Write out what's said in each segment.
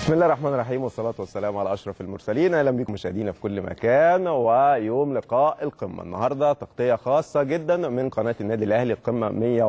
بسم الله الرحمن الرحيم والصلاة والسلام على أشرف المرسلين أهلا بكم مشاهدينا في كل مكان ويوم لقاء القمة النهاردة تغطية خاصة جدا من قناة النادي الأهلي القمة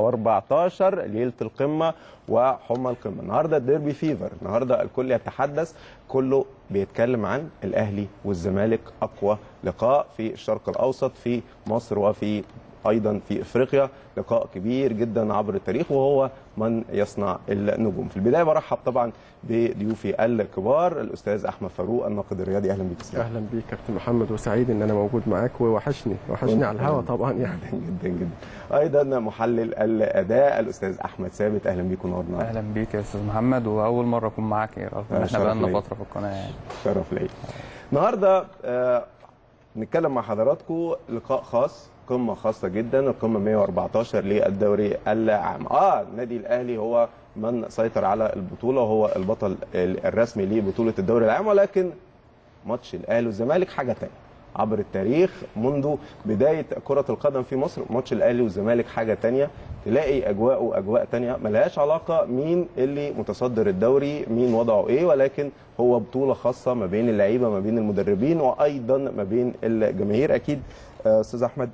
114 ليلة القمة وحمى القمة النهاردة الديربي فيفر النهاردة الكل يتحدث كله بيتكلم عن الأهلي والزمالك أقوى لقاء في الشرق الأوسط في مصر وفي ايضا في افريقيا لقاء كبير جدا عبر التاريخ وهو من يصنع النجوم في البدايه برحب طبعا بضيوفي الكبار الاستاذ احمد فاروق الناقد الرياضي اهلا بيك استاذ اهلا بيك كابتن محمد وسعيد ان انا موجود معاك ووحشني وحشني على الهوا طبعا يعني جدا جدا ايضا محلل الاداء الاستاذ احمد ثابت اهلا بيك ونورنا اهلا بيك يا استاذ محمد واول مره اكون معاك رغم ان احنا شرف بقالنا ليا. فتره في القناه يعني شرف ليا النهارده آه، نتكلم مع حضراتكم لقاء خاص قمه خاصه جدا القمه 114 للدوري العام اه النادي الاهلي هو من سيطر على البطوله وهو البطل الرسمي لبطوله الدوري العام ولكن ماتش الاهلي والزمالك حاجه تانية عبر التاريخ منذ بدايه كره القدم في مصر ماتش الاهلي والزمالك حاجه تانية تلاقي اجواء اجواء تانية ملهاش علاقه مين اللي متصدر الدوري مين وضعه ايه ولكن هو بطوله خاصه ما بين اللعيبه ما بين المدربين وايضا ما بين الجماهير اكيد آه، استاذ احمد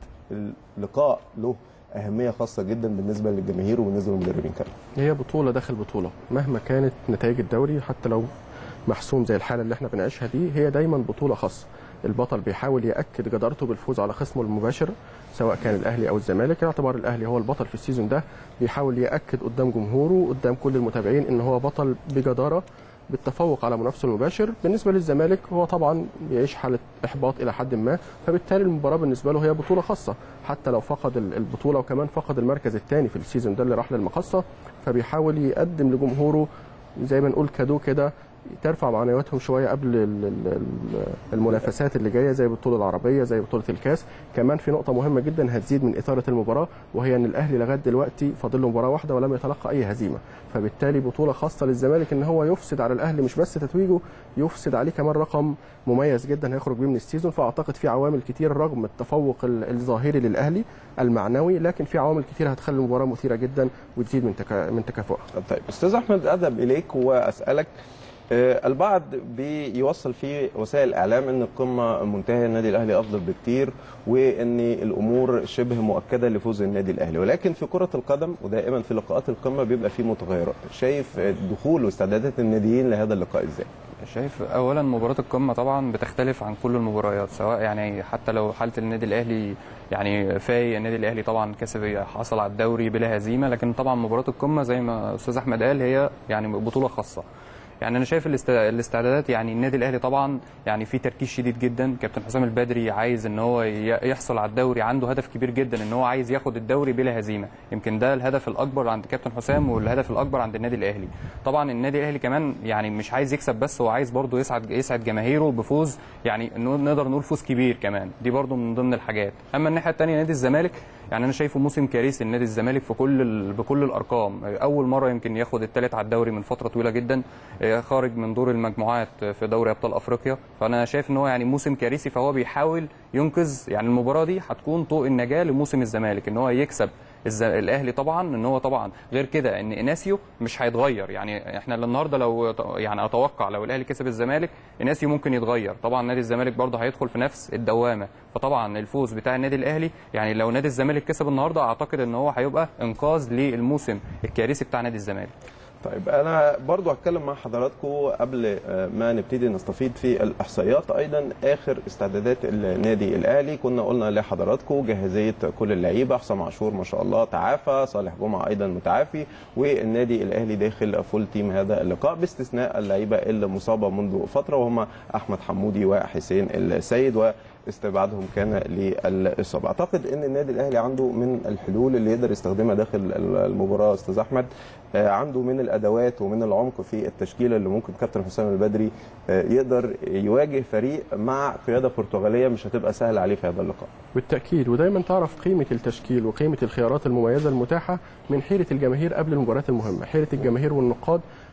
اللقاء له اهميه خاصه جدا بالنسبه للجماهير وبالنسبه للمدربين كمان هي بطوله داخل بطوله مهما كانت نتائج الدوري حتى لو محسوم زي الحاله اللي احنا بنعيشها دي هي دايما بطوله خاصه البطل بيحاول ياكد جدارته بالفوز على خصمه المباشر سواء كان الاهلي او الزمالك يعتبر الاهلي هو البطل في السيزون ده بيحاول ياكد قدام جمهوره قدام كل المتابعين ان هو بطل بجداره بالتفوق على منافسه المباشر بالنسبه للزمالك هو طبعا بيعيش حاله احباط الى حد ما فبالتالي المباراه بالنسبه له هي بطوله خاصه حتى لو فقد ال- البطوله وكمان فقد المركز الثاني في السيزون ده اللي راح للمقصه فبيحاول يقدم لجمهوره زي ما نقول كادو كده ترفع معنوياتهم شويه قبل ال- ال- ال- المنافسات اللي جايه زي البطوله العربيه زي بطوله الكاس كمان في نقطه مهمه جدا هتزيد من اثاره المباراه وهي ان الاهلي لغايه دلوقتي فاضل له مباراه واحده ولم يتلقى اي هزيمه فبالتالي بطوله خاصه للزمالك ان هو يفسد على الاهلي مش بس تتويجه يفسد عليه كمان رقم مميز جدا هيخرج بيه من السيزون فاعتقد في عوامل كتير رغم التفوق ال- الظاهري للاهلي المعنوي لكن في عوامل كتير هتخلي المباراه مثيره جدا وتزيد من تكا من تكافؤها طيب استاذ احمد اذهب اليك واسالك آه، البعض بيوصل في وسائل الاعلام ان القمه منتهيه النادي الاهلي افضل بكتير وان الامور شبه مؤكده لفوز النادي الاهلي ولكن في كره القدم ودائما في لقاءات القمه بيبقى في متغيرات شايف دخول واستعدادات الناديين لهذا اللقاء ازاي شايف اولا مباراه القمه طبعا بتختلف عن كل المباريات سواء يعني حتى لو حاله النادي الاهلي يعني فايق النادي الاهلي طبعا كسب حصل على الدوري بلا هزيمه لكن طبعا مباراه القمه زي ما استاذ احمد قال هي يعني بطوله خاصه يعني انا شايف الاست- الاستعدادات يعني النادي الاهلي طبعا يعني في تركيز شديد جدا كابتن حسام البدري عايز ان هو ي- يحصل على الدوري عنده هدف كبير جدا ان هو عايز ياخد الدوري بلا هزيمه يمكن ده الهدف الاكبر عند كابتن حسام والهدف الاكبر عند النادي الاهلي طبعا النادي الاهلي كمان يعني مش عايز يكسب بس هو عايز برضه يسعد يسعد جماهيره بفوز يعني إنه نقدر نقول فوز كبير كمان دي برضه من ضمن الحاجات اما الناحيه الثانيه نادي الزمالك يعني انا شايفه موسم كارثي لنادي الزمالك في كل ال... بكل الارقام اول مره يمكن ياخد الثالث على الدوري من فتره طويله جدا آه، خارج من دور المجموعات في دوري ابطال افريقيا فانا شايف ان هو يعني موسم كارثي فهو بيحاول ينقذ يعني المباراه دي هتكون طوق النجاه لموسم الزمالك ان هو يكسب الز... الاهلي طبعا ان هو طبعا غير كده ان اناسيو مش هيتغير يعني احنا النهارده لو يعني اتوقع لو الاهلي كسب الزمالك اناسيو ممكن يتغير طبعا نادي الزمالك برضه هيدخل في نفس الدوامه فطبعا الفوز بتاع النادي الاهلي يعني لو نادي الزمالك كسب النهارده اعتقد ان هو هيبقى انقاذ للموسم الكارثي بتاع نادي الزمالك طيب انا برضو هتكلم مع حضراتكم قبل آه، ما نبتدي نستفيد في الاحصائيات ايضا اخر استعدادات النادي الاهلي كنا قلنا لحضراتكم جاهزيه كل اللعيبه حسام عاشور ما شاء الله تعافى صالح جمعه ايضا متعافي والنادي الاهلي داخل فول تيم هذا اللقاء باستثناء اللعيبه اللي مصابه منذ فتره وهم احمد حمودي وحسين السيد و استبعادهم كان للاصابه اعتقد ان النادي الاهلي عنده من الحلول اللي يقدر يستخدمها داخل المباراه استاذ احمد آه، عنده من الادوات ومن العمق في التشكيله اللي ممكن كابتن حسام البدري آه، يقدر يواجه فريق مع قياده برتغاليه مش هتبقى سهله عليه في هذا اللقاء بالتاكيد ودايما تعرف قيمه التشكيل وقيمه الخيارات المميزه المتاحه من حيره الجماهير قبل المباريات المهمه حيره الجماهير والنقاد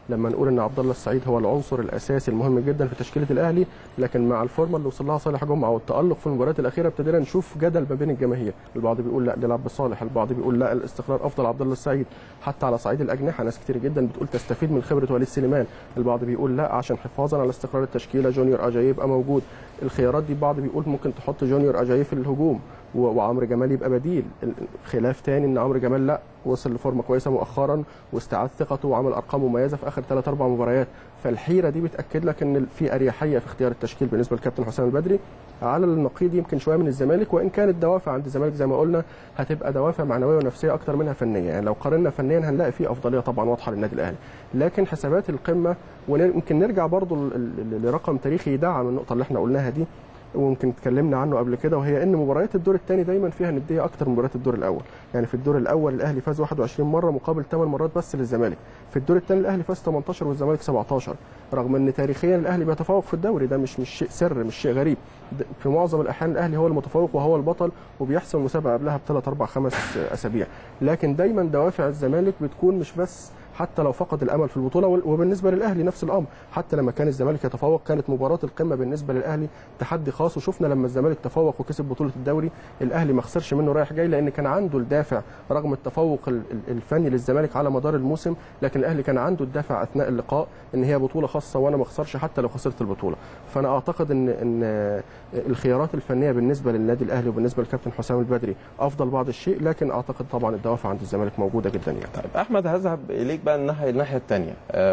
لما نقول ان عبد الله السعيد هو العنصر الاساسي المهم جدا في تشكيله الاهلي لكن مع الفورمه اللي وصل لها صالح جمعه والتالق في المباريات الاخيره ابتدينا نشوف جدل ما بين الجماهير البعض بيقول لا نلعب بصالح البعض بيقول لا الاستقرار افضل عبد الله السعيد حتى على صعيد الاجنحه ناس كتير جدا بتقول تستفيد من خبره وليد سليمان البعض بيقول لا عشان حفاظا على استقرار التشكيله جونيور اجاي يبقى موجود الخيارات دي بعض بيقول ممكن تحط جونيور اجاي في الهجوم و- وعمرو جمال يبقى بديل ال- خلاف تاني ان عمرو جمال لا وصل لفورمه كويسه مؤخرا واستعاد ثقته وعمل ارقام مميزه في اخر ثلاث اربع مباريات فالحيره دي بتاكد لك ان في اريحيه في اختيار التشكيل بالنسبه للكابتن حسام البدري على النقيض يمكن شويه من الزمالك وان كانت دوافع عند الزمالك زي ما قلنا هتبقى دوافع معنويه ونفسيه اكتر منها فنيه يعني لو قارنا فنيا هنلاقي في افضليه طبعا واضحه للنادي الاهلي لكن حسابات القمه ويمكن نرجع برضو ل- ل- لرقم تاريخي يدعم النقطه اللي احنا قلناها دي ويمكن اتكلمنا عنه قبل كده وهي ان مباريات الدور الثاني دايما فيها نديه اكتر من مباريات الدور الاول يعني في الدور الاول الاهلي فاز 21 مره مقابل 8 مرات بس للزمالك في الدور الثاني الاهلي فاز 18 والزمالك 17 رغم ان تاريخيا الاهلي بيتفوق في الدوري ده مش مش شيء سر مش شيء غريب ده- في معظم الاحيان الاهلي هو المتفوق وهو البطل وبيحسم المسابقه قبلها بثلاث اربع خمس اسابيع لكن دايما دوافع الزمالك بتكون مش بس حتى لو فقد الامل في البطوله وال- وبالنسبه للاهلي نفس الامر حتى لما كان الزمالك يتفوق كانت مباراه القمه بالنسبه للاهلي تحدي خاص وشفنا لما الزمالك تفوق وكسب بطوله الدوري الاهلي ما خسرش منه رايح جاي لان كان عنده الدافع رغم التفوق ال- ال- الفني للزمالك على مدار الموسم لكن الاهلي كان عنده الدافع اثناء اللقاء ان هي بطوله خاصه وانا ما اخسرش حتى لو خسرت البطوله فانا اعتقد ان ان الخيارات الفنيه بالنسبه للنادي الاهلي وبالنسبه للكابتن حسام البدري افضل بعض الشيء لكن اعتقد طبعا الدوافع عند الزمالك موجوده جدا يعني طيب احمد هذهب اليك بقى الناحيه الناحيه الثانيه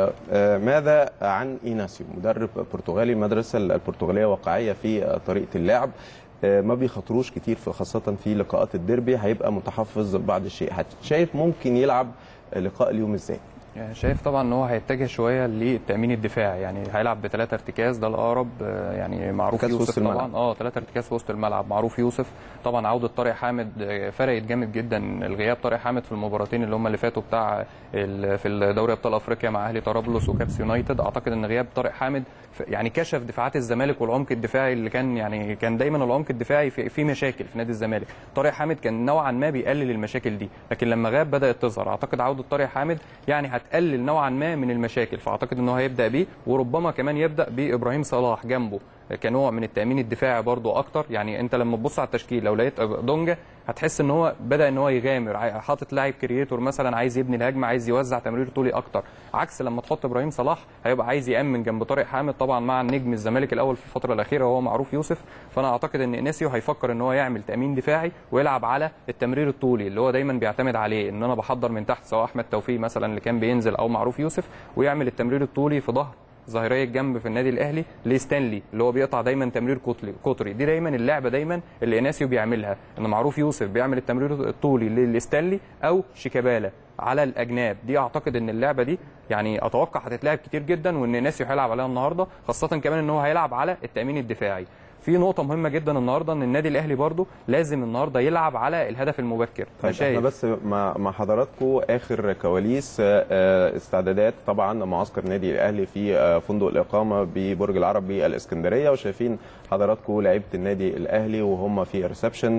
ماذا عن ايناسيو مدرب برتغالي المدرسه البرتغاليه واقعيه في آه، طريقه اللعب آه، ما بيخاطروش كتير في خاصه في لقاءات الديربي هيبقى متحفظ بعض الشيء هت- شايف ممكن يلعب لقاء اليوم ازاي يعني شايف طبعا ان هو هيتجه شويه للتامين الدفاعي يعني هيلعب بثلاثه ارتكاز ده الاقرب آه، يعني معروف ارتكاز في وسط يوسف الملعب. طبعا اه ثلاثه ارتكاز في وسط الملعب معروف يوسف طبعا عوده طارق حامد آه، فرقت جامد جدا الغياب طارق حامد في المباراتين اللي هم اللي فاتوا بتاع ال- في الدوري ابطال افريقيا مع اهلي طرابلس وكابس يونايتد اعتقد ان غياب طارق حامد ف- يعني كشف دفاعات الزمالك والعمق الدفاعي اللي كان يعني كان دايما العمق الدفاعي في, في مشاكل في نادي الزمالك طارق حامد كان نوعا ما بيقلل المشاكل دي لكن لما غاب بدات تظهر اعتقد عوده طارق حامد يعني هتقلل نوعا ما من المشاكل فاعتقد ان هو هيبدا بيه وربما كمان يبدا بابراهيم صلاح جنبه كنوع من التامين الدفاعي برضو اكتر يعني انت لما تبص على التشكيل لو لقيت دونجا هتحس ان هو بدا ان هو يغامر عاي- حاطط لاعب كرييتور مثلا عايز يبني الهجمه عايز يوزع تمرير طولي اكتر عكس لما تحط ابراهيم صلاح هيبقى عايز يامن جنب طارق حامد طبعا مع النجم الزمالك الاول في الفتره الاخيره وهو معروف يوسف فانا اعتقد ان اناسيو هيفكر ان هو يعمل تامين دفاعي ويلعب على التمرير الطولي اللي هو دايما بيعتمد عليه ان انا بحضر من تحت سواء احمد توفيق مثلا اللي كان بينزل او معروف يوسف ويعمل التمرير الطولي في ظهر ظاهريه الجنب في النادي الاهلي لستانلي اللي هو بيقطع دايما تمرير قطري قطري دي دايما اللعبه دايما اللي اناسيو بيعملها ان معروف يوسف بيعمل التمرير الطولي لستانلي او شيكابالا على الاجناب دي اعتقد ان اللعبه دي يعني اتوقع هتتلعب كتير جدا وان اناسيو هيلعب عليها النهارده خاصه كمان ان هو هيلعب على التامين الدفاعي في نقطة مهمة جدا النهارده ان النادي الاهلي برضو لازم النهارده يلعب على الهدف المبكر طيب احنا بس مع مع حضراتكم اخر كواليس آه، آه، استعدادات طبعا معسكر النادي الاهلي في آه، فندق الاقامه ببرج العرب بالاسكندريه وشايفين حضراتكم لعيبه النادي الاهلي وهم في ريسبشن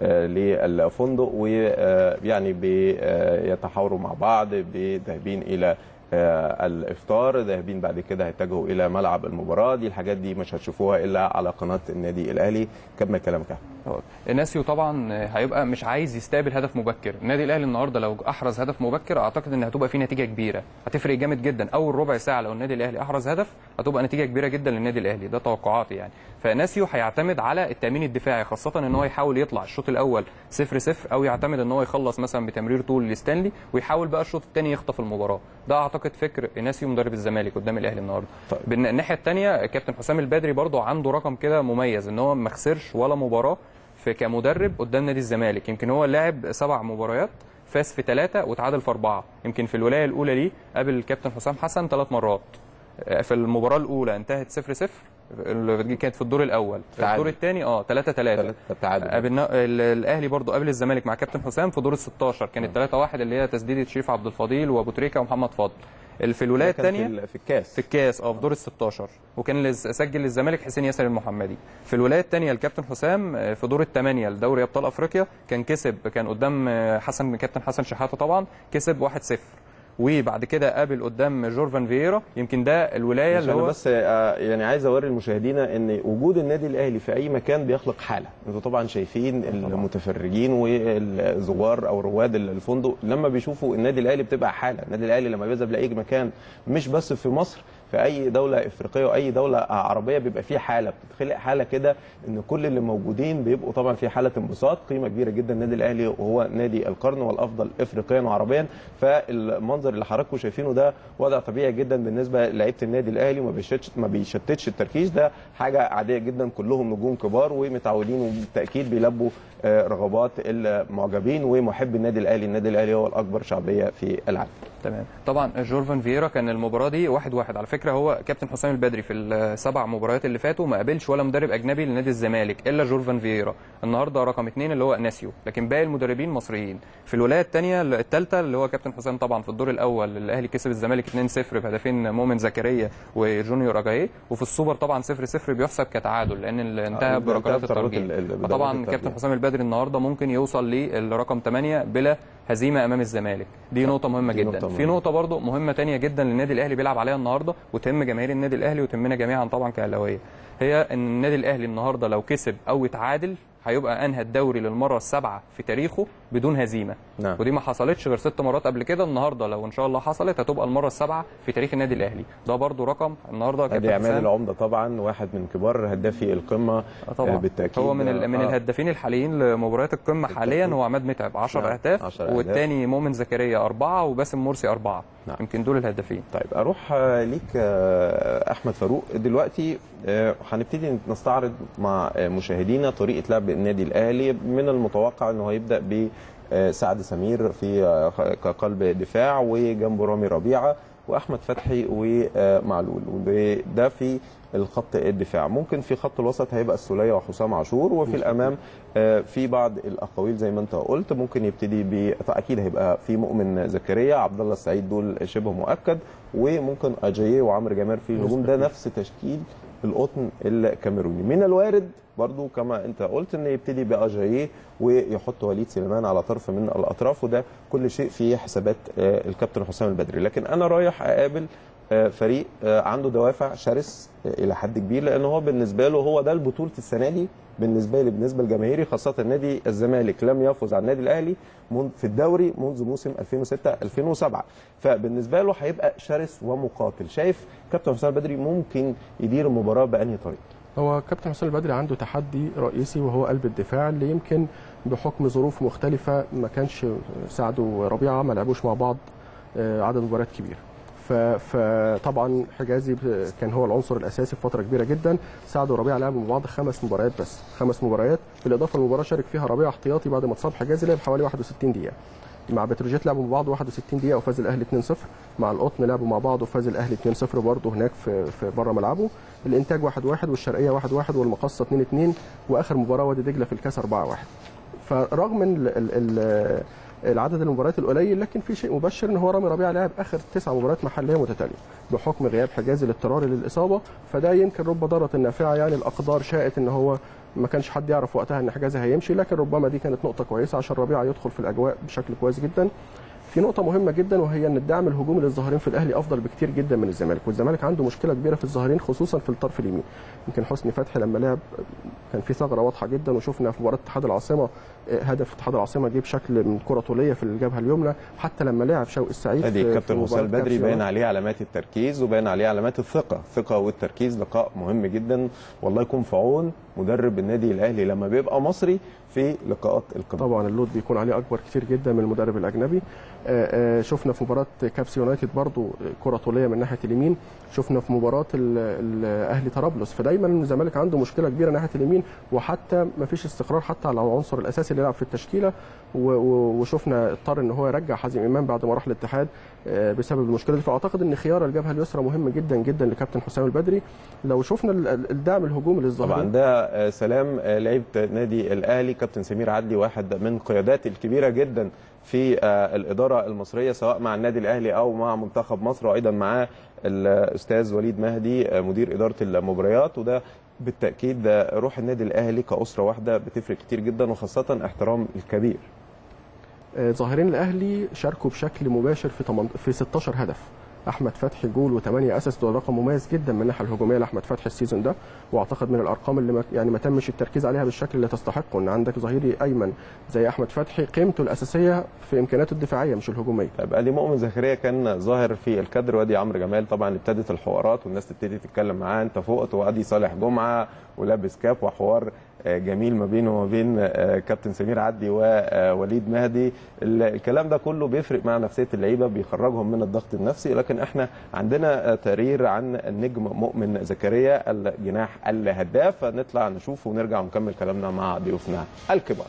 للفندق ويعني بيتحاوروا مع بعض ذاهبين الى آه، الافطار ذاهبين بعد كده هيتجهوا الى ملعب المباراه دي الحاجات دي مش هتشوفوها الا على قناه النادي الاهلي كمل كلامك يا أحمد. اناسيو طبعا هيبقى مش عايز يستقبل هدف مبكر النادي الاهلي النهارده لو احرز هدف مبكر اعتقد ان هتبقى في نتيجه كبيره هتفرق جامد جدا اول ربع ساعه لو النادي الاهلي احرز هدف هتبقى نتيجه كبيره جدا للنادي الاهلي ده توقعاتي يعني فاناسيو هيعتمد على التامين الدفاعي خاصه ان هو يحاول يطلع الشوط الاول 0 0 او يعتمد ان هو يخلص مثلا بتمرير طول لستانلي ويحاول بقى الشوط الثاني يخطف المباراه ده اعتقد فكر اناسيو مدرب الزمالك قدام الاهلي النهارده طيب. بالن- الناحيه الثانيه كابتن حسام البدري برضو عنده رقم كده مميز ان هو ما خسرش ولا مباراه في كمدرب قدام نادي الزمالك يمكن هو لعب سبع مباريات فاز في ثلاثه وتعادل في اربعه يمكن في الولايه الاولى ليه قابل الكابتن حسام حسن ثلاث مرات في المباراه الاولى انتهت 0 0 اللي كانت في الدور الاول في تعادل. الدور الثاني اه 3 3 ثلاثة تعادل قابلنا ال- الاهلي برضو قابل الزمالك مع كابتن حسام في دور ال 16 كانت 3 1 اللي هي تسديده شريف عبد الفضيل وابو تريكه ومحمد فاضل ال- في الولايه ده كان في الثانيه ال- في الكاس في الكاس اه في دور ال 16 وكان لز- سجل للزمالك حسين ياسر المحمدي في الولايه الثانيه الكابتن حسام آه، في دور الثمانيه لدوري ابطال افريقيا كان كسب كان قدام آه، حسن كابتن حسن شحاته طبعا كسب 1-0 وبعد كده قابل قدام جورفان فييرا يمكن ده الولايه اللي عشان هو بس آه، يعني عايز اوري المشاهدين ان وجود النادي الاهلي في اي مكان بيخلق حاله انتوا طبعا شايفين المتفرجين والزوار او رواد الفندق لما بيشوفوا النادي الاهلي بتبقى حاله النادي الاهلي لما بيذهب لاي مكان مش بس في مصر في اي دوله افريقيه واي دوله عربيه بيبقى في حاله بتخلق حاله كده ان كل اللي موجودين بيبقوا طبعا في حاله انبساط قيمه كبيره جدا النادي الاهلي وهو نادي القرن والافضل افريقيا وعربيا فالمنظر اللي حضراتكم شايفينه ده وضع طبيعي جدا بالنسبه لعيبه النادي الاهلي وما بيشتتش ما بيشتتش التركيز ده حاجه عاديه جدا كلهم نجوم كبار ومتعودين وبالتاكيد بيلبوا آه، رغبات المعجبين ومحبي النادي الاهلي النادي الاهلي هو الاكبر شعبيه في العالم تمام طبعا جورفان فييرا كان المباراه دي واحد واحد على فكره هو كابتن حسام البدري في السبع مباريات اللي فاتوا ما قابلش ولا مدرب اجنبي لنادي الزمالك الا جورفان فييرا النهارده رقم اثنين اللي هو اناسيو لكن باقي المدربين مصريين في الولايه الثانيه الثالثه اللي هو كابتن حسام طبعا في الدور الاول الاهلي كسب الزمالك 2-0 بهدفين مؤمن زكريا وجونيور اجاي وفي السوبر طبعا 0-0 بيحسب كتعادل لان اللي انتهى آه، بركلات انتهى بضربات الترجيح ال- ال- بضربات فطبعا الترجيح. كابتن حسام البدري النهارده ممكن يوصل للرقم 8 بلا هزيمه امام الزمالك دي نقطه مهمه دي جدا نقطة في مهمة. نقطه برضو مهمه تانية جدا للنادي الاهلي بيلعب عليها النهارده وتهم جماهير النادي الاهلي وتهمنا جميعا طبعا كاهلاويه هي ان النادي الاهلي النهارده لو كسب او اتعادل هيبقى انهى الدوري للمره السابعه في تاريخه بدون هزيمه نعم. ودي ما حصلتش غير ست مرات قبل كده النهارده لو ان شاء الله حصلت هتبقى المره السابعه في تاريخ النادي الاهلي ده برضو رقم النهارده ادي كابتن عماد حسام العمده طبعا واحد من كبار هدافي القمه آه طبعا آه، بالتاكيد هو من ال- من آه. الهدافين الحاليين لمباريات القمه بالتأكيد. حاليا هو عماد متعب 10 نعم، اهداف 10 أهداف. والثاني مؤمن زكريا اربعه وباسم مرسي اربعه نعم. يمكن دول الهدافين طيب اروح آه، ليك آه، احمد فاروق دلوقتي آه، هنبتدي نستعرض مع آه، مشاهدينا طريقه لعب النادي الاهلي من المتوقع انه هيبدا ب آه، سعد سمير في آه، كقلب دفاع وجنبه رامي ربيعه واحمد فتحي ومعلول وده في الخط الدفاع ممكن في خط الوسط هيبقى السوليه وحسام عاشور وفي الامام آه، في بعض الاقاويل زي ما انت قلت ممكن يبتدي ب اكيد هيبقى في مؤمن زكريا عبد الله السعيد دول شبه مؤكد وممكن اجاييه وعمرو جمال في الهجوم ده نفس تشكيل القطن الكاميروني من الوارد برضو كما انت قلت ان يبتدي باجاييه ويحط وليد سليمان على طرف من الاطراف وده كل شيء في حسابات آه، الكابتن حسام البدري لكن انا رايح اقابل آه، فريق آه، عنده دوافع شرس آه، الى حد كبير لان هو بالنسبه له هو ده البطوله السنه دي بالنسبه لي بالنسبه لجماهيري خاصه نادي الزمالك لم يفز على النادي الاهلي من- في الدوري منذ موسم 2006 2007 فبالنسبه له هيبقى شرس ومقاتل شايف كابتن حسام البدري ممكن يدير المباراه بانهي طريقه هو كابتن حسام البدري عنده تحدي رئيسي وهو قلب الدفاع اللي يمكن بحكم ظروف مختلفة ما كانش سعد وربيعة ما لعبوش مع بعض آه، عدد مباريات كبير ف- فطبعا حجازي ب- كان هو العنصر الاساسي في فتره كبيره جدا سعد وربيعه لعبوا مع بعض خمس مباريات بس خمس مباريات بالاضافه لمباراه شارك فيها ربيعه احتياطي بعد ما اتصاب حجازي لعب حوالي 61 دقيقه مع بتروجيت لعبوا مع بعض 61 دقيقه وفاز الاهلي 2-0 مع القطن لعبوا مع بعض وفاز الاهلي 2-0 برضه هناك في في بره ملعبه الانتاج 1-1 والشرقيه 1-1 والمقصه 2-2 واخر مباراه وادي دجله في الكاس 4-1 فرغم ال ال ال العدد المباريات القليل لكن في شيء مبشر ان هو رامي ربيعه لعب اخر تسع مباريات محليه متتاليه بحكم غياب حجازي الاضطراري للاصابه فده يمكن رب ضاره نافعه يعني الاقدار شاءت ان هو ما كانش حد يعرف وقتها ان حجازي هيمشي لكن ربما دي كانت نقطه كويسه عشان ربيعه يدخل في الاجواء بشكل كويس جدا في نقطة مهمة جدا وهي ان الدعم الهجومي للظاهرين في الاهلي افضل بكتير جدا من الزمالك، والزمالك عنده مشكلة كبيرة في الظاهرين خصوصا في الطرف اليمين. يمكن حسني فتحي لما لعب كان في ثغرة واضحة جدا وشفنا في مباراة اتحاد العاصمة آه، هدف اتحاد العاصمة جه بشكل من كرة طولية في الجبهة اليمنى، حتى لما لعب شوقي السعيد ادي في- في الكابتن مباراة حسام البدري كابسيون. باين عليه علامات التركيز وباين عليه علامات الثقه الثقه والتركيز لقاء مهم جدا والله يكون في عون مدرب النادي الاهلي لما بيبقى مصري في لقاءات القمه طبعا اللود بيكون عليه اكبر كتير جدا من المدرب الاجنبي آه، آه، شفنا في مباراه كابس يونايتد برضو كره طوليه من ناحيه اليمين شفنا في مباراه ال- الاهلي طرابلس فدايما الزمالك عنده مشكله كبيره ناحيه اليمين وحتى ما فيش استقرار حتى على العنصر الاساسي اللي يلعب في التشكيله و- و- وشفنا اضطر ان هو يرجع حازم امام بعد ما راح الاتحاد آه، بسبب المشكله دي فاعتقد ان خيار الجبهه اليسرى مهم جدا جدا لكابتن حسام البدري لو شفنا ال- ال- الدعم الهجومي للظهير طبعا ده آه، سلام آه، لعيبه نادي الاهلي كابتن سمير عدلي واحد من قيادات الكبيره جدا في آه، الاداره المصريه سواء مع النادي الاهلي او مع منتخب مصر وايضا معاه الاستاذ وليد مهدي آه، مدير اداره المباريات وده بالتاكيد ده روح النادي الاهلي كاسره واحده بتفرق كتير جدا وخاصه احترام الكبير آه، ظاهرين الاهلي شاركوا بشكل مباشر في 8 في 16 هدف احمد فتحي جول و8 اسيست ده رقم مميز جدا من الناحيه الهجوميه لاحمد فتحي السيزون ده واعتقد من الارقام اللي ما يعني ما تمش التركيز عليها بالشكل اللي تستحقه ان عندك ظهيري ايمن زي احمد فتحي قيمته الاساسيه في امكانياته الدفاعيه مش الهجوميه طيب ادي مؤمن زكريا كان ظاهر في الكادر وادي عمرو جمال طبعا ابتدت الحوارات والناس تبتدي تتكلم معاه انت فوقت وادي صالح جمعه ولابس كاب وحوار آه، جميل ما بينه وما بين آه، كابتن سمير عدي ووليد مهدي ال- الكلام ده كله بيفرق مع نفسيه اللعيبه بيخرجهم من الضغط النفسي لكن احنا عندنا آه، تقرير عن النجم مؤمن زكريا الجناح الهداف نطلع نشوفه ونرجع ونكمل كلامنا مع ضيوفنا الكبار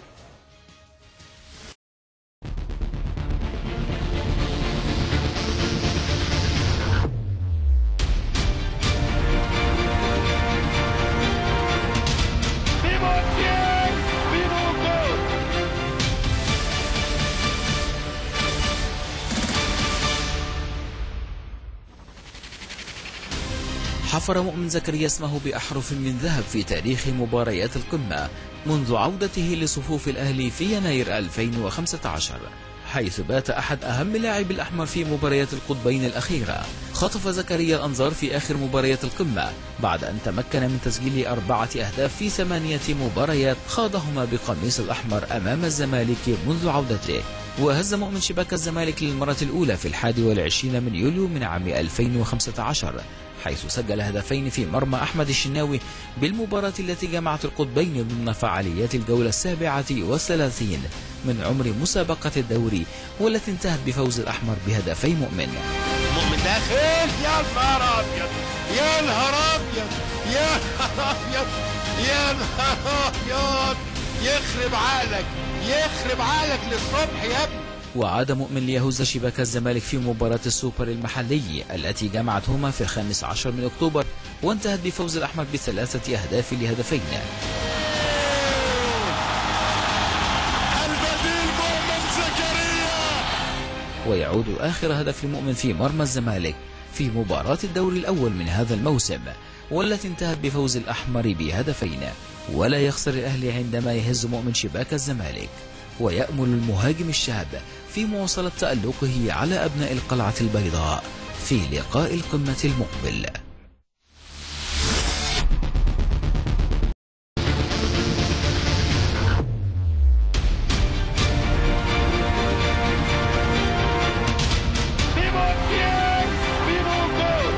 حفر مؤمن زكريا اسمه بأحرف من ذهب في تاريخ مباريات القمة منذ عودته لصفوف الأهلي في يناير 2015 حيث بات أحد أهم لاعبي الأحمر في مباريات القطبين الأخيرة خطف زكريا الأنظار في آخر مباريات القمة بعد أن تمكن من تسجيل أربعة أهداف في ثمانية مباريات خاضهما بقميص الأحمر أمام الزمالك منذ عودته وهز مؤمن شباك الزمالك للمرة الأولى في الحادي والعشرين من يوليو من عام 2015 حيث سجل هدفين في مرمى أحمد الشناوي بالمباراة التي جمعت القطبين ضمن فعاليات الجولة السابعة والثلاثين من عمر مسابقة الدوري والتي انتهت بفوز الأحمر بهدفي مؤمن مؤمن داخل يا نهار ابيض يا نهار ابيض يا نهار ابيض يا نهار ابيض يخرب عقلك يخرب عقلك للصبح يا ابني وعاد مؤمن ليهز شباك الزمالك في مباراة السوبر المحلي التي جمعتهما في الخامس عشر من أكتوبر وانتهت بفوز الأحمر بثلاثة أهداف لهدفين البديل مؤمن زكريا ويعود آخر هدف لمؤمن في مرمى الزمالك في مباراة الدوري الأول من هذا الموسم والتي انتهت بفوز الأحمر بهدفين ولا يخسر الأهلي عندما يهز مؤمن شباك الزمالك ويأمل المهاجم الشاب في مواصلة تألقه على أبناء القلعة البيضاء في لقاء القمة المقبل ¡Vivo quién! ¡Vivo gol!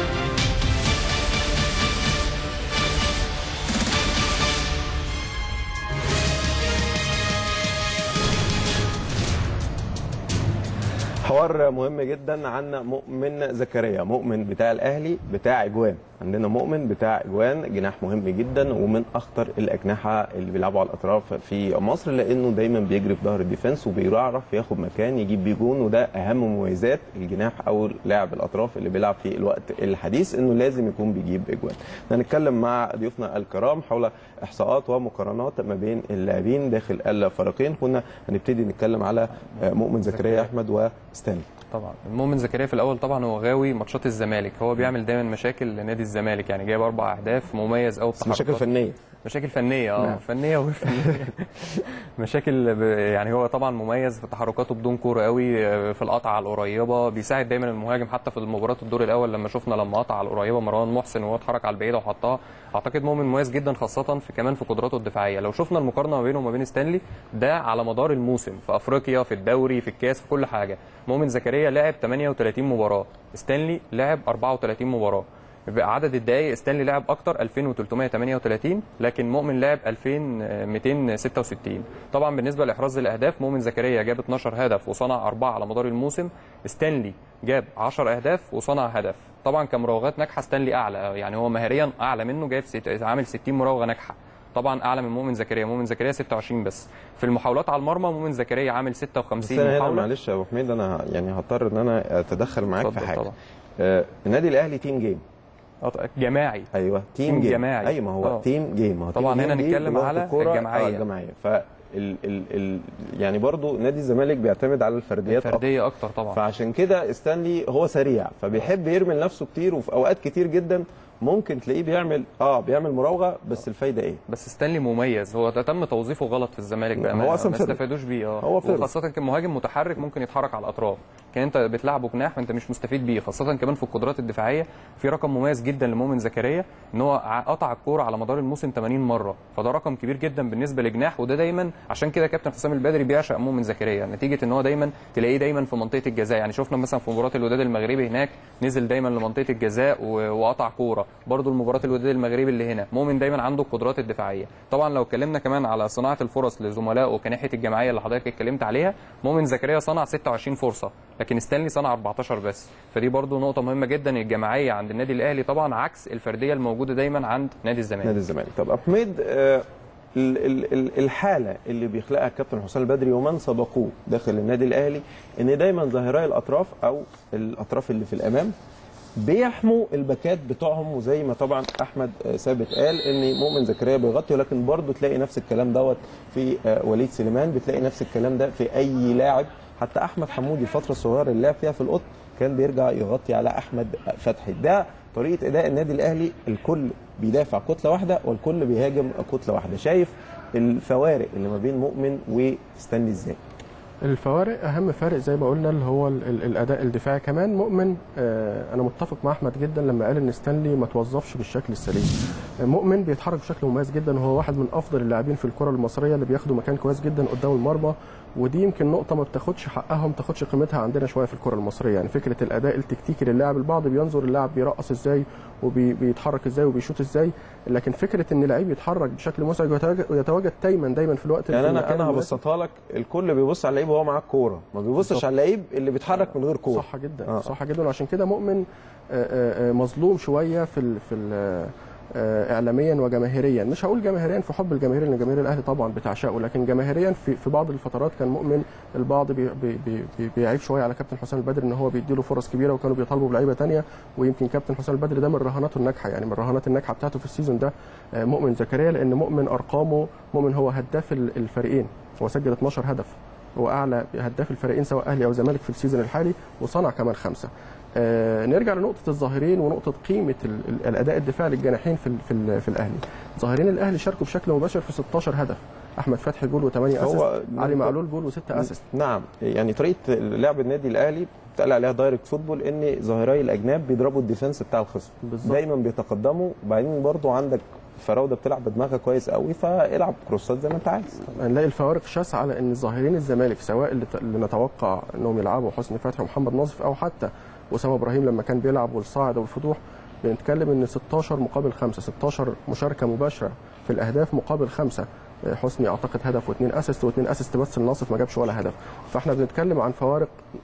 حوار مهم جدا عن مؤمن زكريا مؤمن بتاع الاهلي بتاع اجوان عندنا مؤمن بتاع اجوان جناح مهم جدا ومن اخطر الاجنحه اللي بيلعبوا على الاطراف في مصر لانه دايما بيجري في ظهر الديفنس وبيعرف ياخد مكان يجيب بيه جون وده اهم مميزات الجناح او لاعب الاطراف اللي بيلعب في الوقت الحديث انه لازم يكون بيجيب اجوان هنتكلم مع ضيوفنا الكرام حول احصاءات ومقارنات ما بين اللاعبين داخل الفريقين كنا هنبتدي نتكلم على مؤمن زكريا احمد وستانلي طبعا المؤمن زكريا في الاول طبعا هو غاوي ماتشات الزمالك هو بيعمل دايما مشاكل لنادي الزمالك يعني جايب اربع اهداف مميز قوي بس مشاكل فنيه مشاكل فنيه اه نعم. فنيه وفنيه مشاكل ب... يعني هو طبعا مميز في تحركاته بدون كوره قوي آه، في القطعه القريبه بيساعد دايما المهاجم حتى في المباراه الدور الاول لما شفنا لما قطع على القريبه مروان محسن وهو اتحرك على البعيده وحطها اعتقد مؤمن مميز جدا خاصه في كمان في قدراته الدفاعيه لو شفنا المقارنه ما بينه وما بين ستانلي ده على مدار الموسم في افريقيا في الدوري في الكاس في كل حاجه مؤمن زكريا لعب 38 مباراه ستانلي لعب 34 مباراه يبقى عدد الدقائق ستانلي لعب اكتر 2338 لكن مؤمن لعب 2266 طبعا بالنسبه لاحراز الاهداف مؤمن زكريا جاب 12 هدف وصنع اربعه على مدار الموسم ستانلي جاب 10 اهداف وصنع هدف طبعا كمراوغات ناجحه ستانلي اعلى يعني هو مهاريا اعلى منه جايب ست... عامل 60 مراوغه ناجحه طبعا اعلى من مؤمن زكريا مؤمن زكريا 26 بس في المحاولات على المرمى مؤمن زكريا عامل بس 56 انا هنا محاوله معلش يا ابو حميد انا ه- يعني هضطر ان انا اتدخل معاك في اتفضل حاجه طبعا. آه، النادي الاهلي تيم جيم آه، جماعي ايوه تيم, تيم جيم جماعي. ايوه ما هو آه. تيم جيم ما هو طبعاً تيم هنا جيم دي نتكلم بلغة على الكورة، الجماعية. آه، الجماعيه ف ال ال ال يعني برضو نادي الزمالك بيعتمد على الفرديات أكتر. فرديه اكتر طبعا فعشان كده ستانلي هو سريع فبيحب يرمي لنفسه كتير وفي اوقات كتير جدا ممكن تلاقيه بيعمل اه بيعمل مراوغه بس الفايده ايه بس ستانلي مميز هو ده تم توظيفه غلط في الزمالك هو بقى أصلاً ما فيرود. استفادوش بيه اه هو فيرود. وخاصه كمهاجم متحرك ممكن يتحرك على الاطراف كان انت بتلعبه جناح وانت مش مستفيد بيه خاصه كمان في القدرات الدفاعيه في رقم مميز جدا لمؤمن زكريا ان هو ع- قطع الكوره على مدار الموسم 80 مره فده رقم كبير جدا بالنسبه لجناح وده دايما عشان كده كابتن حسام البدري بيعشق مؤمن زكريا نتيجه ان هو دايما تلاقيه دايما في منطقه الجزاء يعني شفنا مثلا في مباراه الوداد المغربي هناك نزل دايما لمنطقه الجزاء و- وقطع كوره برضو المباراه الوداد المغربي اللي هنا مؤمن دايما عنده القدرات الدفاعيه طبعا لو اتكلمنا كمان على صناعه الفرص لزملائه كناحيه الجماعيه اللي حضرتك اتكلمت عليها مؤمن زكريا صنع 26 فرصه لكن ستانلي صنع 14 بس فدي برضو نقطه مهمه جدا الجماعيه عند النادي الاهلي طبعا عكس الفرديه الموجوده دايما عند نادي الزمالك نادي الزمالك طب ابو حميد آه، ال- ال- ال- الحاله اللي بيخلقها الكابتن حسام البدري ومن سبقوه داخل النادي الاهلي ان دايما ظاهراي الاطراف او الاطراف اللي في الامام بيحموا الباكات بتوعهم وزي ما طبعا احمد آه، ثابت قال ان مؤمن زكريا بيغطي ولكن برضه تلاقي نفس الكلام دوت في آه، وليد سليمان بتلاقي نفس الكلام ده في اي لاعب حتى احمد حمودي الفتره الصغيره اللي لعب فيها في القط كان بيرجع يغطي على احمد فتحي ده طريقه اداء النادي الاهلي الكل بيدافع كتله واحده والكل بيهاجم كتله واحده شايف الفوارق اللي ما بين مؤمن وستانلي ازاي الفوارق اهم فارق زي ما قلنا اللي هو ال- ال- الاداء الدفاعي كمان مؤمن آه، انا متفق مع احمد جدا لما قال ان ستانلي ما توظفش بالشكل السليم آه، مؤمن بيتحرك بشكل مميز جدا وهو واحد من افضل اللاعبين في الكره المصريه اللي بياخدوا مكان كويس جدا قدام المرمى ودي يمكن نقطه ما بتاخدش حقها وما بتاخدش قيمتها عندنا شويه في الكره المصريه يعني فكره الاداء التكتيكي للاعب البعض بينظر اللاعب بيرقص ازاي وبيتحرك ازاي وبيشوط ازاي لكن فكره ان لعيب يتحرك بشكل مزعج ويتواجد- ويتواجد دايما دايما في الوقت يعني في انا المكان انا المناسب. هبسطها لك الكل بيبص على اللعيب وهو معاه الكوره ما بيبصش بالظبط. على اللعيب اللي بيتحرك من غير كوره صح جدا آه. آه. صح جدا وعشان كده مؤمن آه، آه، آه، مظلوم شويه في ال في ال آه، اعلاميا وجماهيريا مش هقول جماهيريا في حب الجماهير لان جماهير الاهلي طبعا بتعشقه لكن جماهيريا في في بعض الفترات كان مؤمن البعض بي بي بي بي بيعيب شويه على كابتن حسام البدري ان هو بيديله فرص كبيره وكانوا بيطالبوا بلعيبه تانية ويمكن كابتن حسام البدري ده من رهاناته الناجحه يعني من الرهانات الناجحه بتاعته في السيزون ده آه، مؤمن زكريا لان مؤمن ارقامه مؤمن هو هداف ال- الفريقين هو سجل 12 هدف هو اعلى هداف الفريقين سواء اهلي او زمالك في السيزون الحالي وصنع كمان خمسه آه نرجع لنقطه الظاهرين ونقطه قيمه ال ال الاداء الدفاعي للجناحين في ال في, ال في الاهلي ظاهرين الاهلي شاركوا بشكل مباشر في 16 هدف احمد فتحي جول و8 اسيست هو- علي معلول جول و6 اسيست نعم يعني طريقه لعب النادي الاهلي بتقال عليها دايركت فوتبول ان ظاهراي الاجناب بيضربوا الديفنس بتاع الخصم بالظبط. دايما بيتقدموا وبعدين برضو عندك فراوده بتلعب بدماغها كويس قوي فالعب كروسات زي ما انت عايز هنلاقي الفوارق شاسعه على ان ظاهرين الزمالك سواء اللي, ت- اللي نتوقع انهم يلعبوا حسني فتحي ومحمد ناصف او حتى اسامه ابراهيم لما كان بيلعب والصاعد والفتوح بنتكلم ان 16 مقابل 5 16 مشاركه مباشره في الاهداف مقابل خمسه آه، حسني اعتقد هدف واثنين اسيست واثنين اسيست بس الناصف ما جابش ولا هدف فاحنا بنتكلم عن فوارق